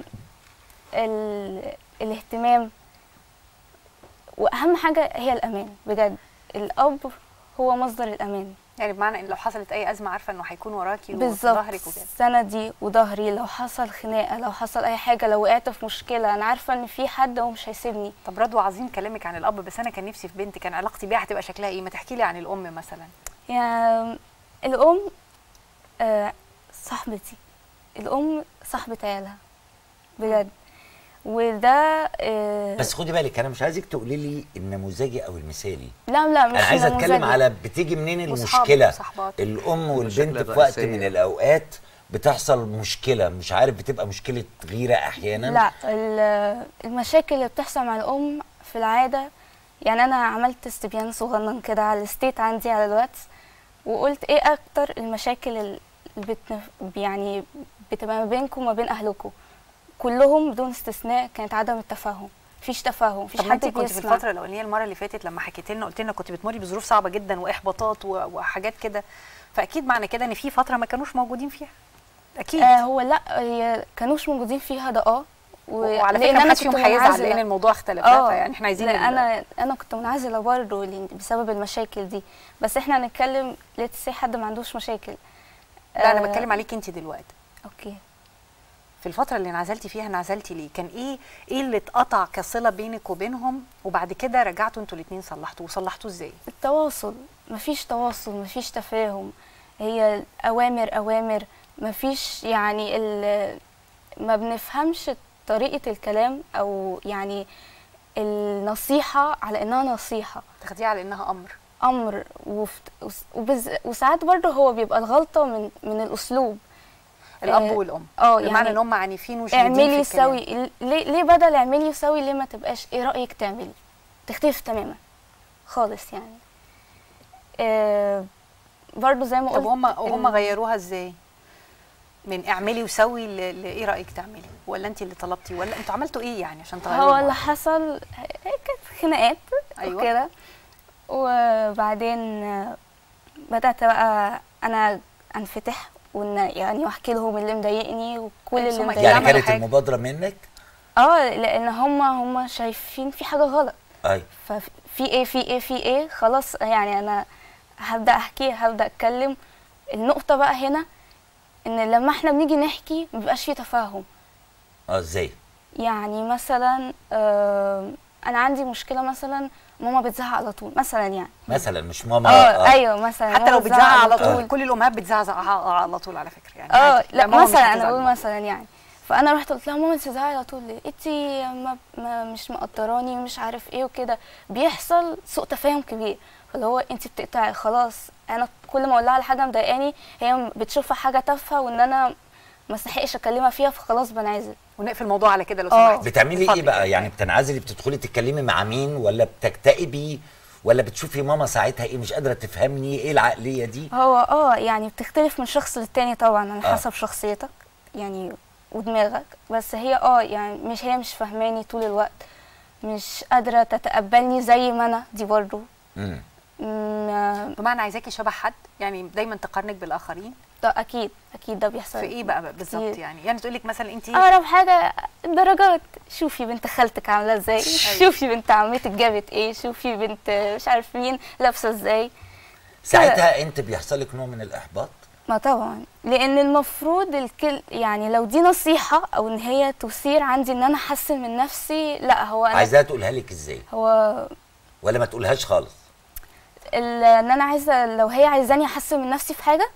ال... الاهتمام واهم حاجه هي الامان بجد الاب هو مصدر الامان يعني بمعنى ان لو حصلت اي ازمه عارفه انه هيكون وراكي بالظبط وظهرك وكده سندي وظهري لو حصل خناقه لو حصل اي حاجه لو وقعت في مشكله انا عارفه ان في حد هو مش هيسيبني طب رضوى عظيم كلامك عن الاب بس انا كان نفسي في بنت كان علاقتي بيها هتبقى شكلها ايه ما تحكي لي عن الام مثلا يعني الام آه، صاحبتي الام صاحبه عيالها بجد وده آه، بس خدي بالك انا مش عايزك تقولي لي النموذجي او المثالي لا لا مش انا عايز اتكلم نموذجي. على بتيجي منين وصحاب المشكله وصحبات. الام المشكلة والبنت في وقت الرئيسية. من الاوقات بتحصل مشكله مش عارف بتبقى مشكله غيره احيانا لا ال- المشاكل اللي بتحصل مع الام في العاده يعني انا عملت استبيان صغنن كده على الستيت عندي على الواتس وقلت ايه اكتر المشاكل اللي بتنف... يعني بتبقى ما بينكم وما بين اهلكم كلهم بدون استثناء كانت عدم التفاهم مفيش تفاهم مفيش طب ما حد انت كنت في بيسمع الفتره الاولانيه المره اللي فاتت لما حكيت لنا قلت لنا كنت بتمري بظروف صعبه جدا واحباطات و- وحاجات كده فاكيد معنى كده ان في فتره ما كانوش موجودين فيها اكيد آه هو لا هي كانوش موجودين فيها ده اه و- وعلى لأن فكره أنا محدش كنت فيهم هيزعل منعزلة. لان الموضوع اختلف اه يعني احنا عايزين لا ال- انا انا كنت منعزله برضه لأن- بسبب المشاكل دي بس احنا هنتكلم ليتس سي حد ما عندوش مشاكل لا انا آه، بتكلم عليك انت دلوقتي اوكي في الفتره اللي انعزلتي فيها انعزلتي ليه كان ايه ايه اللي اتقطع كصله بينك وبينهم وبعد كده رجعتوا انتوا الاثنين صلحتوا وصلحتوا ازاي التواصل مفيش تواصل مفيش تفاهم هي اوامر اوامر مفيش يعني ال- ما بنفهمش طريقه الكلام او يعني النصيحه على انها نصيحه تاخديها على انها امر امر وفت- وس- وبز- وساعات برضه هو بيبقى الغلطه من من الاسلوب الاب آه، والام اه بمعنى يعني ان هم عنيفين وشديدين اعملي في الكلام. سوي ليه ليه بدل اعملي وسوي ليه ما تبقاش ايه رايك تعملي تختلف تماما خالص يعني آه برضو زي ما قلت طب هم وهم ال- غيروها ازاي من اعملي وسوي ل- لايه رايك تعملي ولا انت اللي طلبتي ولا انتوا عملتوا ايه يعني عشان تغيروا هو اللي الموضوع؟ حصل كانت خناقات أيوة. وكده وبعدين آه، بدات بقى انا انفتح وان يعني واحكي لهم اللي مضايقني وكل بس اللي هما مضايقني يعني يعملوا كانت حاجة. المبادره منك اه لان هم هم شايفين في حاجه غلط اي ففي ايه في ايه في ايه خلاص يعني انا هبدا احكي هبدا اتكلم النقطه بقى هنا ان لما احنا بنيجي نحكي مبيبقاش في تفاهم اه ازاي يعني مثلا آه انا عندي مشكله مثلا ماما بتزعق على طول مثلا يعني مثلا مش ماما اه ايوه مثلا حتى ماما لو بتزعق بتزعق على طول طول. كل الامهات بتزعزع على طول على فكره يعني اه عادي. لا ماما مش مثلا انا هتزعل بقول برضه. مثلا يعني فانا رحت قلت لها ماما انت بتزعقي على طول ليه انت ما, ما مش مقدراني ومش عارف ايه وكده بيحصل سوء تفاهم كبير فاللي هو انت بتقطعي خلاص انا كل ما اقول لها على حاجه مضايقاني هي بتشوفها حاجه تافهه وان انا ما استحقش اكلمها فيها فخلاص بنعزل ونقفل الموضوع على كده لو آه. سمحتي بتعملي ايه اتفضلي. بقى يعني بتنعزلي بتدخلي تتكلمي مع مين ولا بتكتئبي ولا بتشوفي ماما ساعتها ايه مش قادره تفهمني ايه العقليه دي هو اه يعني بتختلف من شخص للتاني طبعا على آه. حسب شخصيتك يعني ودماغك بس هي اه يعني مش هي مش فاهماني طول الوقت مش قادره تتقبلني زي ما انا دي برضو امم م- بمعنى عايزاكي شبه حد يعني دايما تقارنك بالاخرين ده اكيد اكيد ده بيحصل في ايه بقى بالظبط كتير. يعني يعني تقول لك مثلا انت اقرب حاجه الدرجات شوفي بنت خالتك عامله ازاي شوفي بنت عمتك جابت ايه شوفي بنت مش عارف مين لابسه ازاي ساعتها انت بيحصل لك نوع من الاحباط ما طبعا لان المفروض الكل يعني لو دي نصيحه او ان هي تثير عندي ان انا احسن من نفسي لا هو انا عايزاها تقولها لك ازاي هو ولا ما تقولهاش خالص ال- ان انا عايزه لو هي عايزاني احسن من نفسي في حاجه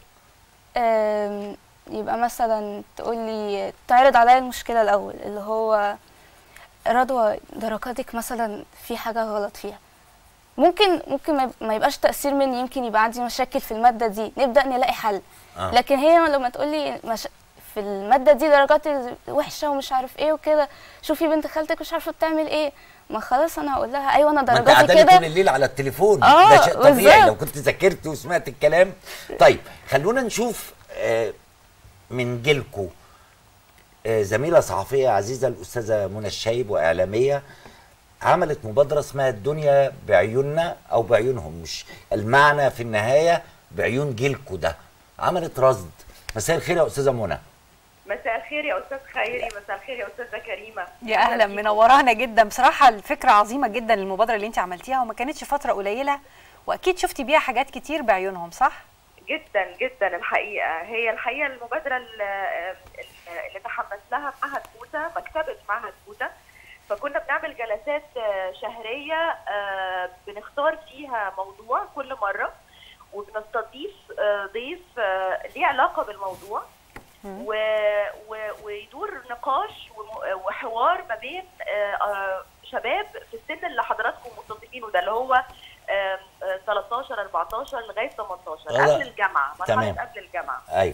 آم، يبقى مثلا تقول لي تعرض عليا المشكله الاول اللي هو رضوى درجاتك مثلا في حاجه غلط فيها ممكن ممكن ما يب- ما يبقاش تاثير مني يمكن يبقى عندي مشاكل في الماده دي نبدا نلاقي حل آه. لكن هي لما تقول لي مش... في الماده دي درجات وحشه ومش عارف ايه وكده شوفي بنت خالتك مش عارفه بتعمل ايه ما خلاص انا هقول لها ايوه انا ما انت درجاتي قاعده لي طول كده الليل على التليفون آه، ده شيء طبيعي لو بالظبط. كنت ذاكرت وسمعت الكلام طيب خلونا نشوف آه، من جيلكو آه، زميله صحفيه عزيزه الاستاذه منى الشايب واعلاميه عملت مبادره اسمها الدنيا بعيوننا او بعيونهم مش المعنى في النهايه بعيون جيلكو ده عملت رصد مساء الخير يا استاذه منى مساء الخير يا استاذ خيري مساء الخير يا استاذه كريمه يا اهلا منورانا جدا بصراحه الفكره عظيمه جدا المبادره اللي انت عملتيها وما كانتش فتره قليله واكيد شفتي بيها حاجات كتير بعيونهم صح جدا جدا الحقيقه هي الحقيقه المبادره اللي, اللي تحمس لها معهد بوتا مكتبه معهد بوتا فكنا بنعمل جلسات آه، شهريه آه، بنختار فيها موضوع كل مره وبنستضيف آه، ضيف آه، ليه علاقه بالموضوع و... و... ويدور نقاش وم- وحوار ما بين آه، آه، شباب في السن اللي حضراتكم مستضيفينه ده اللي هو آه، آه، 13 14 لغايه 18 آه، قبل الجامعه تمام. مرحله قبل الجامعه ايوه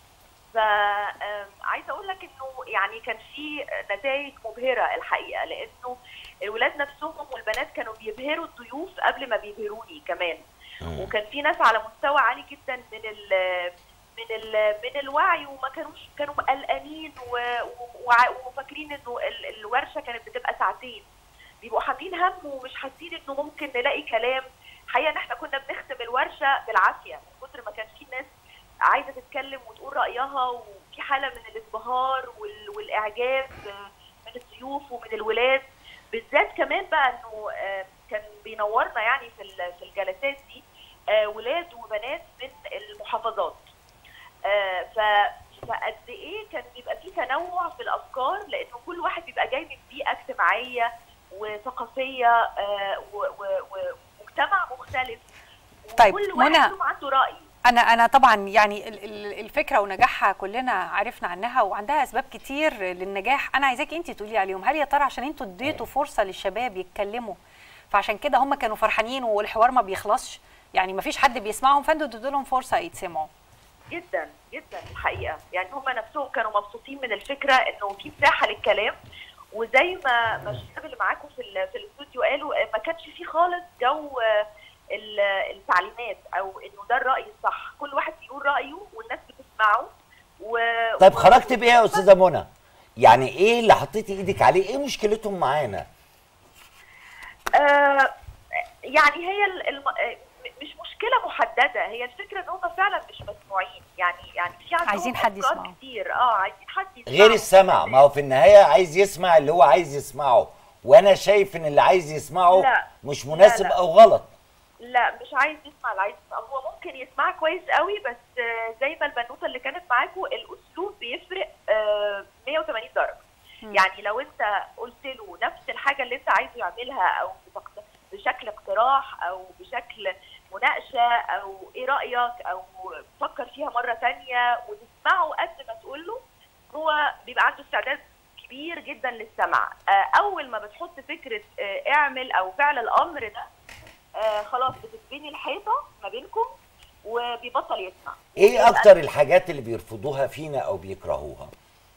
فعايزه اقول لك انه يعني كان في نتائج مبهره الحقيقه لانه الولاد نفسهم والبنات كانوا بيبهروا الضيوف قبل ما بيبهروني كمان وكان في ناس على مستوى عالي جدا من ال من ال من الوعي وما كانوش كانوا قلقانين و- وع- وفاكرين انه ال- الورشه كانت بتبقى ساعتين بيبقوا حاملين هم ومش حاسين انه ممكن نلاقي كلام حقيقه ان احنا كنا بنختم الورشه بالعافيه من كتر ما كان في ناس عايزه تتكلم وتقول رايها وفي حاله من الازدهار وال- والاعجاب من الضيوف ومن الولاد بالذات كمان بقى انه آه، كان بينورنا يعني في ال- في الجلسات دي آه، ولاد وبنات من المحافظات آه، ف فقد ايه كان بيبقى في تنوع في الافكار لانه كل واحد بيبقى جاي من بيئه اجتماعيه وثقافيه آه، و- و- ومجتمع مختلف طيب، وكل واحد منى. فيهم عنده راي انا انا طبعا يعني ال- ال- الفكره ونجاحها كلنا عرفنا عنها وعندها اسباب كتير للنجاح انا عايزاك انت تقولي عليهم هل يا ترى عشان انتوا اديتوا فرصه للشباب يتكلموا فعشان كده هم كانوا فرحانين والحوار ما بيخلصش يعني ما فيش حد بيسمعهم فانتوا اديتوا لهم فرصه يتسمعوا جدا جدا الحقيقه يعني هم نفسهم كانوا مبسوطين من الفكره انه في مساحه للكلام وزي ما ما الشباب اللي معاكم في ال- في الاستوديو قالوا آه، ما كانش فيه خالص جو آه، ال- التعليمات او انه ده الراي الصح كل واحد بيقول رايه والناس بتسمعه و... طيب خرجت بايه يا استاذه منى يعني ايه اللي حطيتي ايدك عليه ايه مشكلتهم معانا آه يعني هي ال- الم... آه، م- مش مشكله محدده هي الفكره ان هم فعلا مش مسموعين يعني يعني في عندهم عايزين حد أفكار يسمعهم. كتير اه عايزين حد يسمعهم غير السمع ما هو في النهايه عايز يسمع اللي هو عايز يسمعه وانا شايف ان اللي عايز يسمعه لا. مش لا، مناسب لا. او غلط لا مش عايز يسمع اللي عايز يسمع هو ممكن يسمع كويس قوي بس آه، زي ما البنوته اللي كانت معاكم الاسلوب بيفرق آه، 180 درجه يعني لو انت قلت له نفس الحاجه اللي انت عايزه يعملها او بتقت- بشكل اقتراح او بشكل مناقشه او ايه رايك او فكر فيها مره تانية وتسمعه قد ما تقول له هو بيبقى عنده استعداد كبير جدا للسمع آه، اول ما بتحط فكره آه، اعمل او فعل الامر ده آه خلاص بتتبني الحيطه ما بينكم وبيبطل يسمع ايه اكتر الحاجات اللي بيرفضوها فينا او بيكرهوها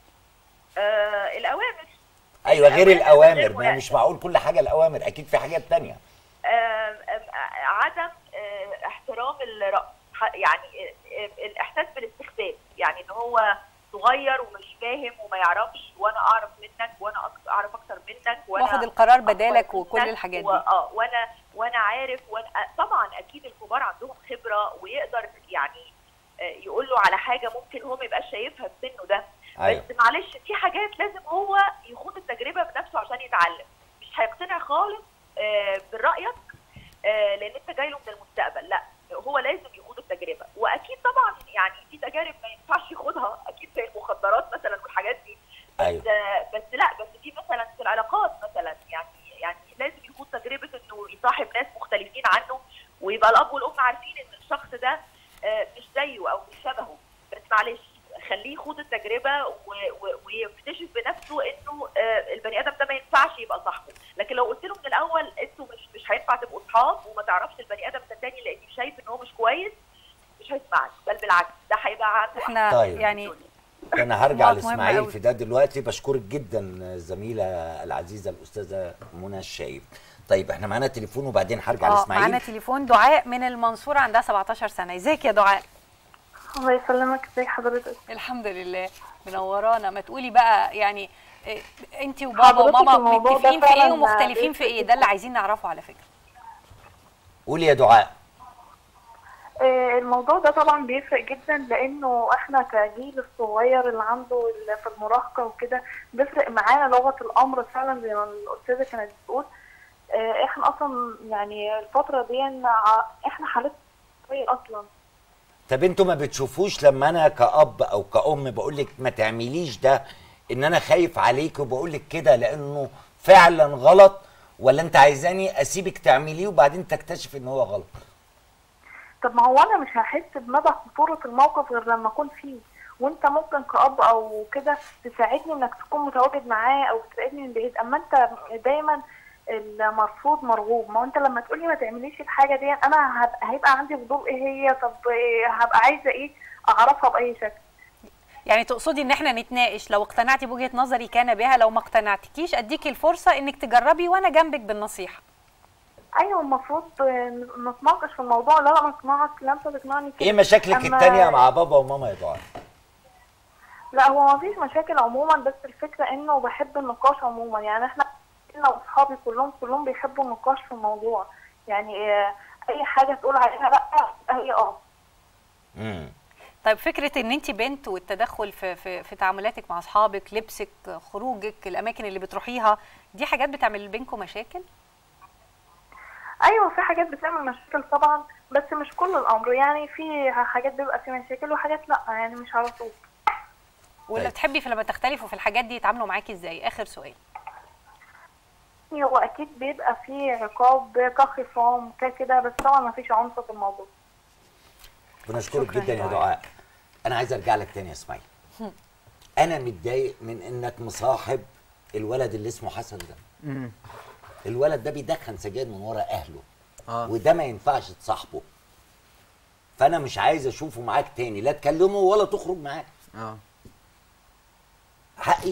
آه الاوامر ايوه غير الأوامر الاوامر غير ما هي مش معقول كل حاجه الاوامر اكيد في حاجات تانية آه آه عدم آه احترام الراي ح- يعني آه آه الاحساس بالاستخفاف يعني ان هو صغير ومش فاهم وما يعرفش وانا اعرف منك وانا أك- اعرف اكتر منك وانا واخد القرار أكبر بدالك وكل منك الحاجات و- دي اه وانا وانا عارف وانا آه، طبعا اكيد الكبار عندهم خبره ويقدر يعني آه، يقول له على حاجه ممكن هو ما يبقاش شايفها في سنه ده أيوة. بس معلش في حاجات لازم هو يخوض التجربه بنفسه عشان يتعلم مش هيقتنع خالص آه، برايك آه، لان انت جاي له من المستقبل لا هو لازم يخوض التجربه واكيد طبعا يعني في تجارب ما ينفعش يخوضها اكيد زي المخدرات مثلا والحاجات دي ايوه بس بس لا بس في مثلا في العلاقات مثلا يعني يعني لازم يخوض تجربه انه يصاحب ناس مختلفين عنه ويبقى الاب والام عارفين ان الشخص ده آه، مش زيه او مش شبهه بس معلش خليه يخوض التجربه و- و- ويكتشف بنفسه انه آه، البني ادم ده ما ينفعش يبقى صاحبه لكن لو قلت له من الاول انتوا مش مش هينفع تبقوا اصحاب وما تعرفش البني ادم ده تاني لاني شايف ان هو مش كويس مش هيسمعك بل بالعكس ده هيبقى عنده احنا طيب. يعني انا هرجع نقط مهمة لاسماعيل أوي. في ده دلوقتي بشكرك جدا الزميله العزيزه الاستاذه منى الشايب طيب احنا معانا تليفون وبعدين هرجع اه لاسماعيل معانا تليفون دعاء من المنصوره عندها 17 سنه ازيك يا دعاء الله يسلمك ازي حضرتك الحمد لله منورانا ما تقولي بقى يعني انت وبابا حضرتك وماما الموضوع ده متفقين في ايه فعلاً ومختلفين في بيفرق ايه ده اللي عايزين نعرفه على فكره قولي يا دعاء آه، الموضوع ده طبعا بيفرق جدا لانه احنا كجيل الصغير اللي عنده اللي في المراهقه وكده بيفرق معانا لغه الامر فعلا زي ما الاستاذه كانت بتقول آه، احنا اصلا يعني الفتره دي ع- احنا حالتنا صغير اصلا طب انتوا ما بتشوفوش لما انا كأب او كأم بقول لك ما تعمليش ده ان انا خايف عليك وبقول لك كده لانه فعلا غلط ولا انت عايزاني اسيبك تعمليه وبعدين تكتشف ان هو غلط طب ما هو انا مش هحس بمدى خطورة الموقف غير لما اكون فيه وانت ممكن كأب او كده تساعدني انك تكون متواجد معاه او تساعدني من بعيد اما انت دايما المرفوض مرغوب ما هو انت لما تقولي ما تعمليش الحاجه دي انا هبقى هيبقى عندي فضول ايه هي طب إيه هبقى عايزه ايه اعرفها باي شكل يعني تقصدي ان احنا نتناقش لو اقتنعتي بوجهه نظري كان بها لو ما اقتنعتكيش اديكي الفرصه انك تجربي وانا جنبك بالنصيحه ايوه المفروض آه، نتناقش في الموضوع لا انا اقنعك لا انت تقنعني كده ايه مشاكلك أما- التانية مع بابا وماما يا دعاء لا هو ما فيش مشاكل عموما بس الفكره انه بحب النقاش عموما يعني احنا انا واصحابي كلهم كلهم بيحبوا النقاش في الموضوع يعني آه، اي حاجه تقول عليها لا هي اه امم طيب فكره ان انت بنت والتدخل في في, في تعاملاتك مع اصحابك لبسك خروجك الاماكن اللي بتروحيها دي حاجات بتعمل بينكم مشاكل ايوه في حاجات بتعمل مشاكل طبعا بس مش كل الامر يعني في حاجات بيبقى في مشاكل وحاجات لا يعني مش على طول ولا طيب. بتحبي في لما تختلفوا في الحاجات دي يتعاملوا معاكي ازاي اخر سؤال هو اكيد بيبقى في عقاب كخصام كده بس طبعا ما فيش عنف في الموضوع بنشكرك شكراً جدا يا يا دعاء انا عايز ارجع لك تاني يا اسماعيل انا متضايق من انك مصاحب الولد اللي اسمه حسن ده مم. الولد ده بيدخن سجاير من ورا اهله اه وده ما ينفعش تصاحبه فانا مش عايز اشوفه معاك تاني لا تكلمه ولا تخرج معاه اه حقي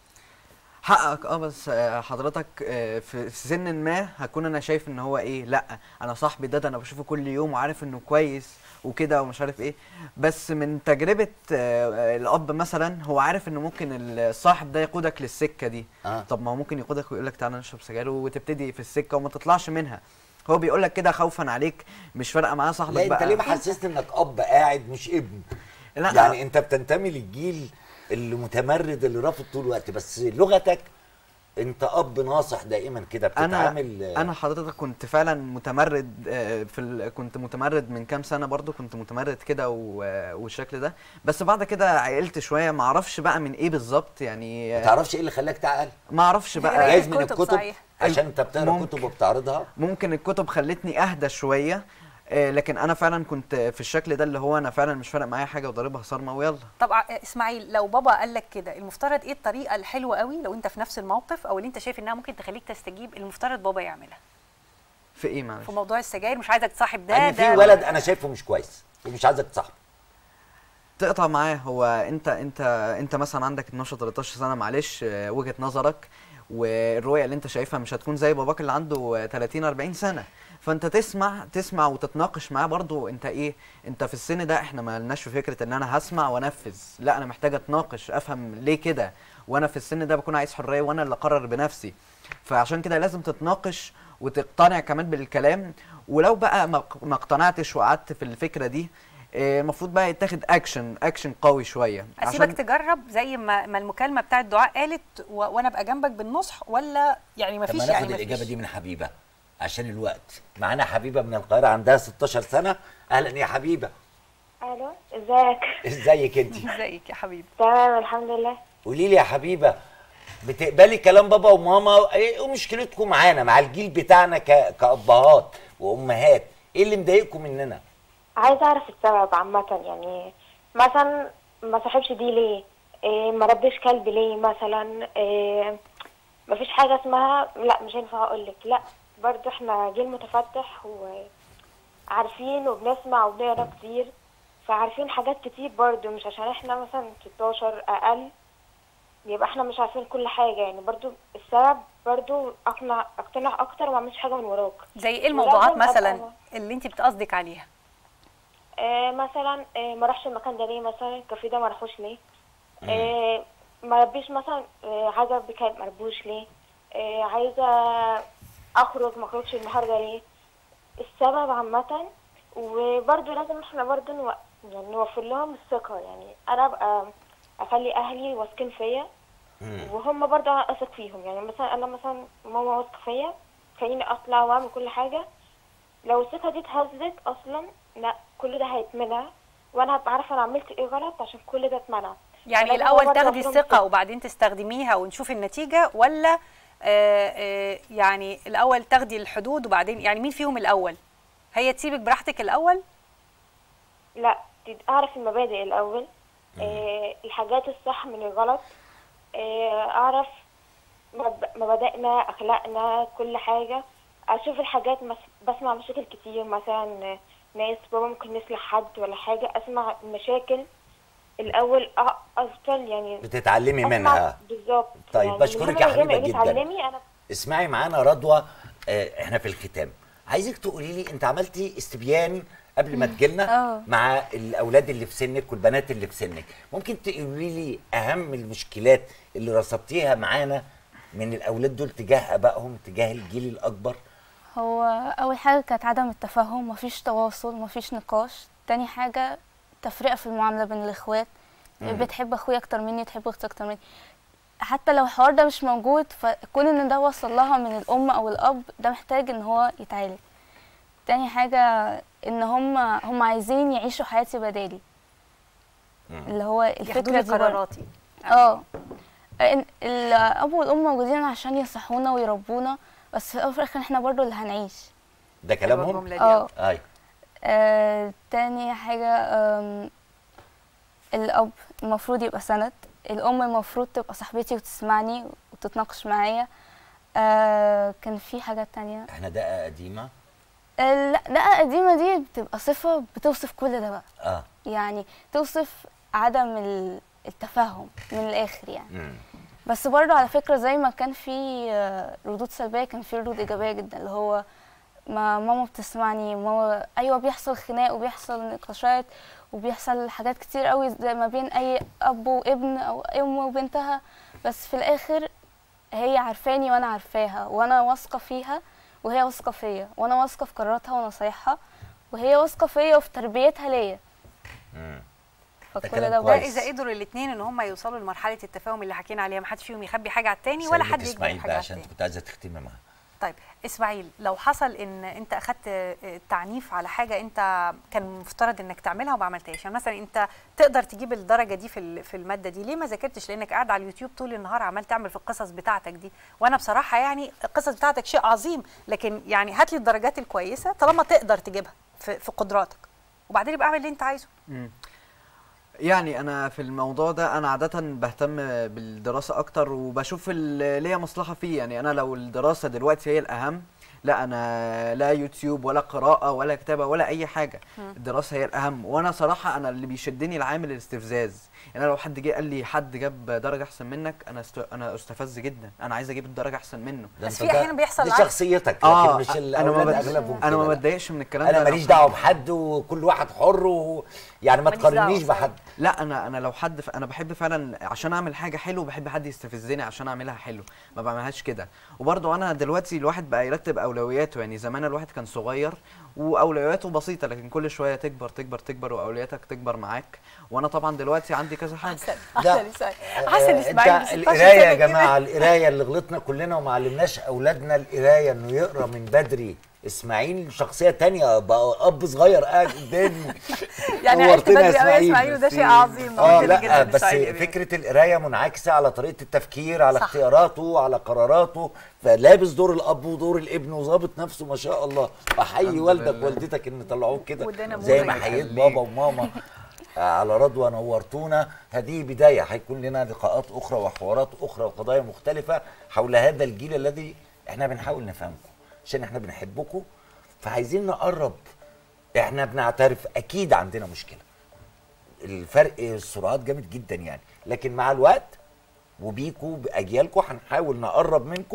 حقك اه بس آه، حضرتك آه، في في سن ما هكون انا شايف ان هو ايه لا انا صاحبي ده, ده انا بشوفه كل يوم وعارف انه كويس وكده ومش عارف ايه بس من تجربه آه، الاب مثلا هو عارف انه ممكن الصاحب ده يقودك للسكه دي آه. طب ما هو ممكن يقودك ويقول لك تعالى نشرب سجاير وتبتدي في السكه وما تطلعش منها هو بيقول لك كده خوفا عليك مش فارقه معاه صاحبك لا انت بقى ليه محسسني انك اب قاعد مش ابن لا يعني انت بتنتمي للجيل اللي متمرد اللي رافض طول الوقت بس لغتك انت اب ناصح دائما كده انا بتتعامل انا حضرتك كنت فعلا متمرد آه، في ال... كنت متمرد من كام سنه برضو كنت متمرد كده و... والشكل ده بس بعد كده عقلت شويه ما اعرفش بقى من ايه بالظبط يعني ما تعرفش ايه اللي خلاك تعقل ما اعرفش بقى قراية جايز من الكتب الكتب صحيح. عشان انت بتقرا ممكن. كتب وبتعرضها ممكن الكتب خلتني اهدى شويه آه، لكن انا فعلا كنت في الشكل ده اللي هو انا فعلا مش فارق معايا حاجه وضاربها صارمه ويلا طب ع- اسماعيل لو بابا قال لك كده المفترض ايه الطريقه الحلوه قوي لو انت في نفس الموقف او اللي انت شايف انها ممكن تخليك تستجيب المفترض بابا يعملها في ايه معلش في موضوع السجاير مش عايزك تصاحب ده ان ده في ولد انا شايفه مش كويس ومش عايزك تصاحبه تقطع معاه هو انت انت انت مثلا عندك 12 13 سنه معلش آه، وجهه نظرك والرؤيه اللي انت شايفها مش هتكون زي باباك اللي عنده آه، 30 40 سنه فانت تسمع تسمع وتتناقش معاه برضو انت ايه انت في السن ده احنا ما لناش في فكره ان انا هسمع وانفذ لا انا محتاج اتناقش افهم ليه كده وانا في السن ده بكون عايز حريه وانا اللي اقرر بنفسي فعشان كده لازم تتناقش وتقتنع كمان بالكلام ولو بقى ما ما اقتنعتش وقعدت في الفكره دي آه، المفروض بقى يتاخد اكشن اكشن قوي شويه اسيبك تجرب زي ما ما المكالمه بتاعت دعاء قالت و... وانا ابقى جنبك بالنصح ولا يعني ما طب فيش ما يعني ناخد ما الاجابه فيش. دي من حبيبه عشان الوقت معانا حبيبه من القاهره عندها 16 سنه اهلا يا حبيبه الو ازيك ازيك انت ازيك يا حبيبي تمام الحمد لله قولي لي يا حبيبه بتقبلي كلام بابا وماما ايه مشكلتكم معانا مع الجيل بتاعنا ك... كابهات وامهات ايه اللي مضايقكم مننا عايزه اعرف السبب عامه يعني مثلا ما صاحبش دي ليه إيه ما ربيش كلب ليه مثلا إيه ما فيش حاجه اسمها لا مش هينفع اقول لك لا برضو احنا جيل متفتح وعارفين وبنسمع وبنقرا كتير فعارفين حاجات كتير برضو مش عشان احنا مثلا 16 اقل يبقى احنا مش عارفين كل حاجه يعني برضو السبب برضو اقنع اقتنع اكتر وما اعملش حاجه من وراك زي ايه الموضوعات ولازم أبقى- مثلا اللي انت بتقصدك عليها آه مثلا آه ما راحش المكان ده ليه مثلا الكافيه ده ما راحوش ليه آه ما ربيش مثلا آه عايزه اربي كلب ما ربوش ليه آه عايزه اخرج ما اخرجش النهارده ليه السبب عامه وبرده لازم احنا برده نو... يعني نوفر لهم الثقه يعني انا ابقى اخلي اهلي واثقين فيا وهم برضه اثق فيهم يعني مثلا انا مثلا ماما واثقه فيا خليني اطلع واعمل كل حاجه لو الثقه دي اتهزت اصلا لا كل ده هيتمنع وانا هبقى عارفه انا عملت ايه غلط عشان كل ده اتمنع يعني فلازم الاول برضه تاخدي أفرض الثقه وبعدين تستخدميها ونشوف النتيجه ولا آه، آه، يعني الاول تاخدي الحدود وبعدين يعني مين فيهم الاول هي تسيبك براحتك الاول لا تد- اعرف المبادئ الاول آه الحاجات الصح من الغلط آه اعرف مب- مبادئنا اخلاقنا كل حاجه اشوف الحاجات مس... بسمع مشاكل كتير مثلا آه، ناس بابا ممكن يصلح حد ولا حاجه اسمع المشاكل الاول أ- افضل يعني بتتعلمي أسمع منها بالظبط طيب، يعني بشكرك من يا هنا حبيبة لما جداً. تعلمي انا اسمعي معانا رضوى آه، احنا في الختام عايزك تقولي لي انت عملتي استبيان قبل ما تجيلنا مع الاولاد اللي في سنك والبنات اللي في سنك ممكن تقولي لي اهم المشكلات اللي رصدتيها معانا من الاولاد دول تجاه ابائهم تجاه الجيل الاكبر هو اول حاجه كانت عدم التفاهم مفيش تواصل مفيش نقاش تاني حاجه تفرقه في المعامله بين الاخوات مم. بتحب اخويا اكتر مني تحب اختي اكتر مني حتى لو الحوار ده مش موجود فكون ان ده وصل لها من الام او الاب ده محتاج ان هو يتعالج تاني حاجه ان هم هم عايزين يعيشوا حياتي بدالي اللي هو ياخدوا الفكره لي دي برضه. قراراتي اه إن- الاب والام موجودين عشان يصحونا ويربونا بس في الاول وفي الاخر احنا برضه اللي هنعيش ده كلامهم اه اي آه، تاني حاجة آم، الأب المفروض يبقى سند الأم المفروض تبقى صاحبتي وتسمعني وتتناقش معايا آه، كان في حاجات تانية احنا دقه قديمه آه، لا دقة قديمة دي بتبقى صفة بتوصف كل ده بقى اه يعني توصف عدم ال- التفاهم من الآخر يعني مم. بس برضه على فكرة زي ما كان في آه، ردود سلبية كان في ردود إيجابية جدا اللي هو ما ماما بتسمعني ماما أيوة بيحصل خناق وبيحصل نقاشات وبيحصل حاجات كتير قوي زي ما بين أي أب وابن أو أم وبنتها بس في الآخر هي عارفاني وأنا عارفاها وأنا واثقة فيها وهي واثقة فيا وأنا واثقة في قراراتها ونصايحها وهي واثقة فيا وفي تربيتها ليا فكل كلام ده ده كويس. اذا قدروا الاثنين ان هم يوصلوا لمرحله التفاهم اللي حكينا عليها ما حدش فيهم يخبي حاجه على التاني ولا سايبك حد يكبر اسماعيل حاجه بقى على عشان التاني كنت عايزه تختمي معاها طيب اسماعيل لو حصل ان انت اخدت التعنيف على حاجه انت كان مفترض انك تعملها وما عملتهاش يعني مثلا انت تقدر تجيب الدرجه دي في ال- في الماده دي ليه ما ذاكرتش لانك قاعد على اليوتيوب طول النهار عمال تعمل في القصص بتاعتك دي وانا بصراحه يعني القصص بتاعتك شيء عظيم لكن يعني هات لي الدرجات الكويسه طالما تقدر تجيبها في, في قدراتك وبعدين يبقى اعمل اللي انت عايزه مم. يعني انا في الموضوع ده انا عاده بهتم بالدراسه اكتر وبشوف اللي ليا مصلحه فيه يعني انا لو الدراسه دلوقتي هي الاهم لا انا لا يوتيوب ولا قراءه ولا كتابه ولا اي حاجه مم. الدراسه هي الاهم وانا صراحه انا اللي بيشدني العامل الاستفزاز يعني أنا لو حد جه قال لي حد جاب درجه احسن منك انا است... انا استفز جدا انا عايز اجيب الدرجه احسن منه ده بس أنت في ده- أحيانا بيحصل دي العكس. شخصيتك، لكن اه مش انا ما الأولاد بت- أغلبهم انا ما كده. بتضايقش من الكلام ده انا لو ماليش حد- دعوه بحد وكل واحد حر و... يعني ما تقارنيش بحد لا انا انا لو حد ف... انا بحب فعلا عشان اعمل حاجه حلوه بحب حد يستفزني عشان اعملها حلو ما بعملهاش كده وبرضه انا دلوقتي الواحد بقى يرتب اولوياته يعني زمان الواحد كان صغير واولوياته بسيطه لكن كل شويه تكبر تكبر تكبر واولوياتك تكبر معاك وانا طبعا دلوقتي عندي كذا حاجه احسن اسماعيل احسن آه، اسماعيل انت ب 16 القرايه يا سنة كده. جماعه القرايه اللي غلطنا كلنا وما علمناش اولادنا القرايه انه يقرا من بدري اسماعيل شخصيه تانية بقى اب صغير قاعد قدامي يعني عرفت نورتنا بدري قوي يا اسماعيل وده شيء عظيم اه نورتنا لا جداً بس إسماعيل يا بيه. فكره القرايه منعكسه على طريقه التفكير على صح. اختياراته على قراراته فلابس دور الاب ودور الابن وظابط نفسه ما شاء الله بحيي الحمد والدك لله. والدتك ان طلعوك كده وادانا زي موري. ما حييت يخليك. بابا وماما على رضوى نورتونا هذه بداية هيكون لنا لقاءات أخرى وحوارات أخرى وقضايا مختلفة حول هذا الجيل الذي احنا بنحاول نفهمكم عشان احنا بنحبكم فعايزين نقرب احنا بنعترف أكيد عندنا مشكلة الفرق السرعات جامد جدا يعني لكن مع الوقت وبيكوا بأجيالكم هنحاول نقرب منكم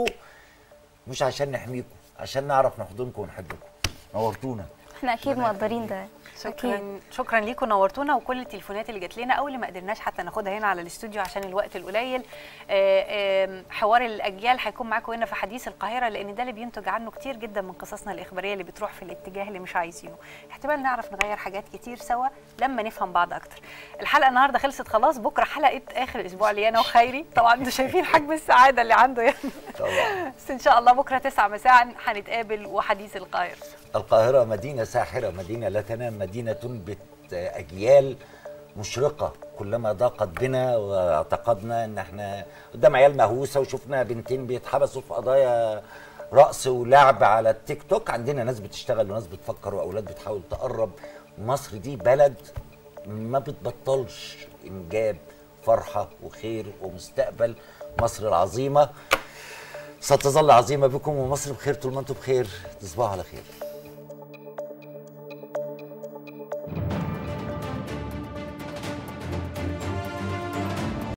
مش عشان نحميكم عشان نعرف نحضنكم ونحبكم نورتونا احنا اكيد مقدرين ده شكرا شكرا ليكم نورتونا وكل التليفونات اللي جات لنا او اللي ما قدرناش حتى ناخدها هنا على الاستوديو عشان الوقت القليل آه، آم، حوار الاجيال هيكون معاكم هنا في حديث القاهره لان ده اللي بينتج عنه كتير جدا من قصصنا الاخباريه اللي بتروح في الاتجاه اللي مش عايزينه احتمال نعرف نغير حاجات كتير سوا لما نفهم بعض اكتر الحلقه النهارده خلصت خلاص بكره حلقه اخر الاسبوع لي انا وخيري طبعا انتوا شايفين حجم السعاده اللي عنده يعني طبعا بس ان شاء الله بكره 9 مساء هنتقابل وحديث القاهره القاهرة مدينة ساحرة مدينة لا تنام مدينة اجيال مشرقه كلما ضاقت بنا واعتقدنا ان احنا قدام عيال مهووسه وشفنا بنتين بيتحبسوا في قضايا رقص ولعب على التيك توك عندنا ناس بتشتغل وناس بتفكر واولاد بتحاول تقرب مصر دي بلد ما بتبطلش انجاب فرحه وخير ومستقبل مصر العظيمه ستظل عظيمه بكم ومصر بخير طول ما انتم بخير تصبحوا على خير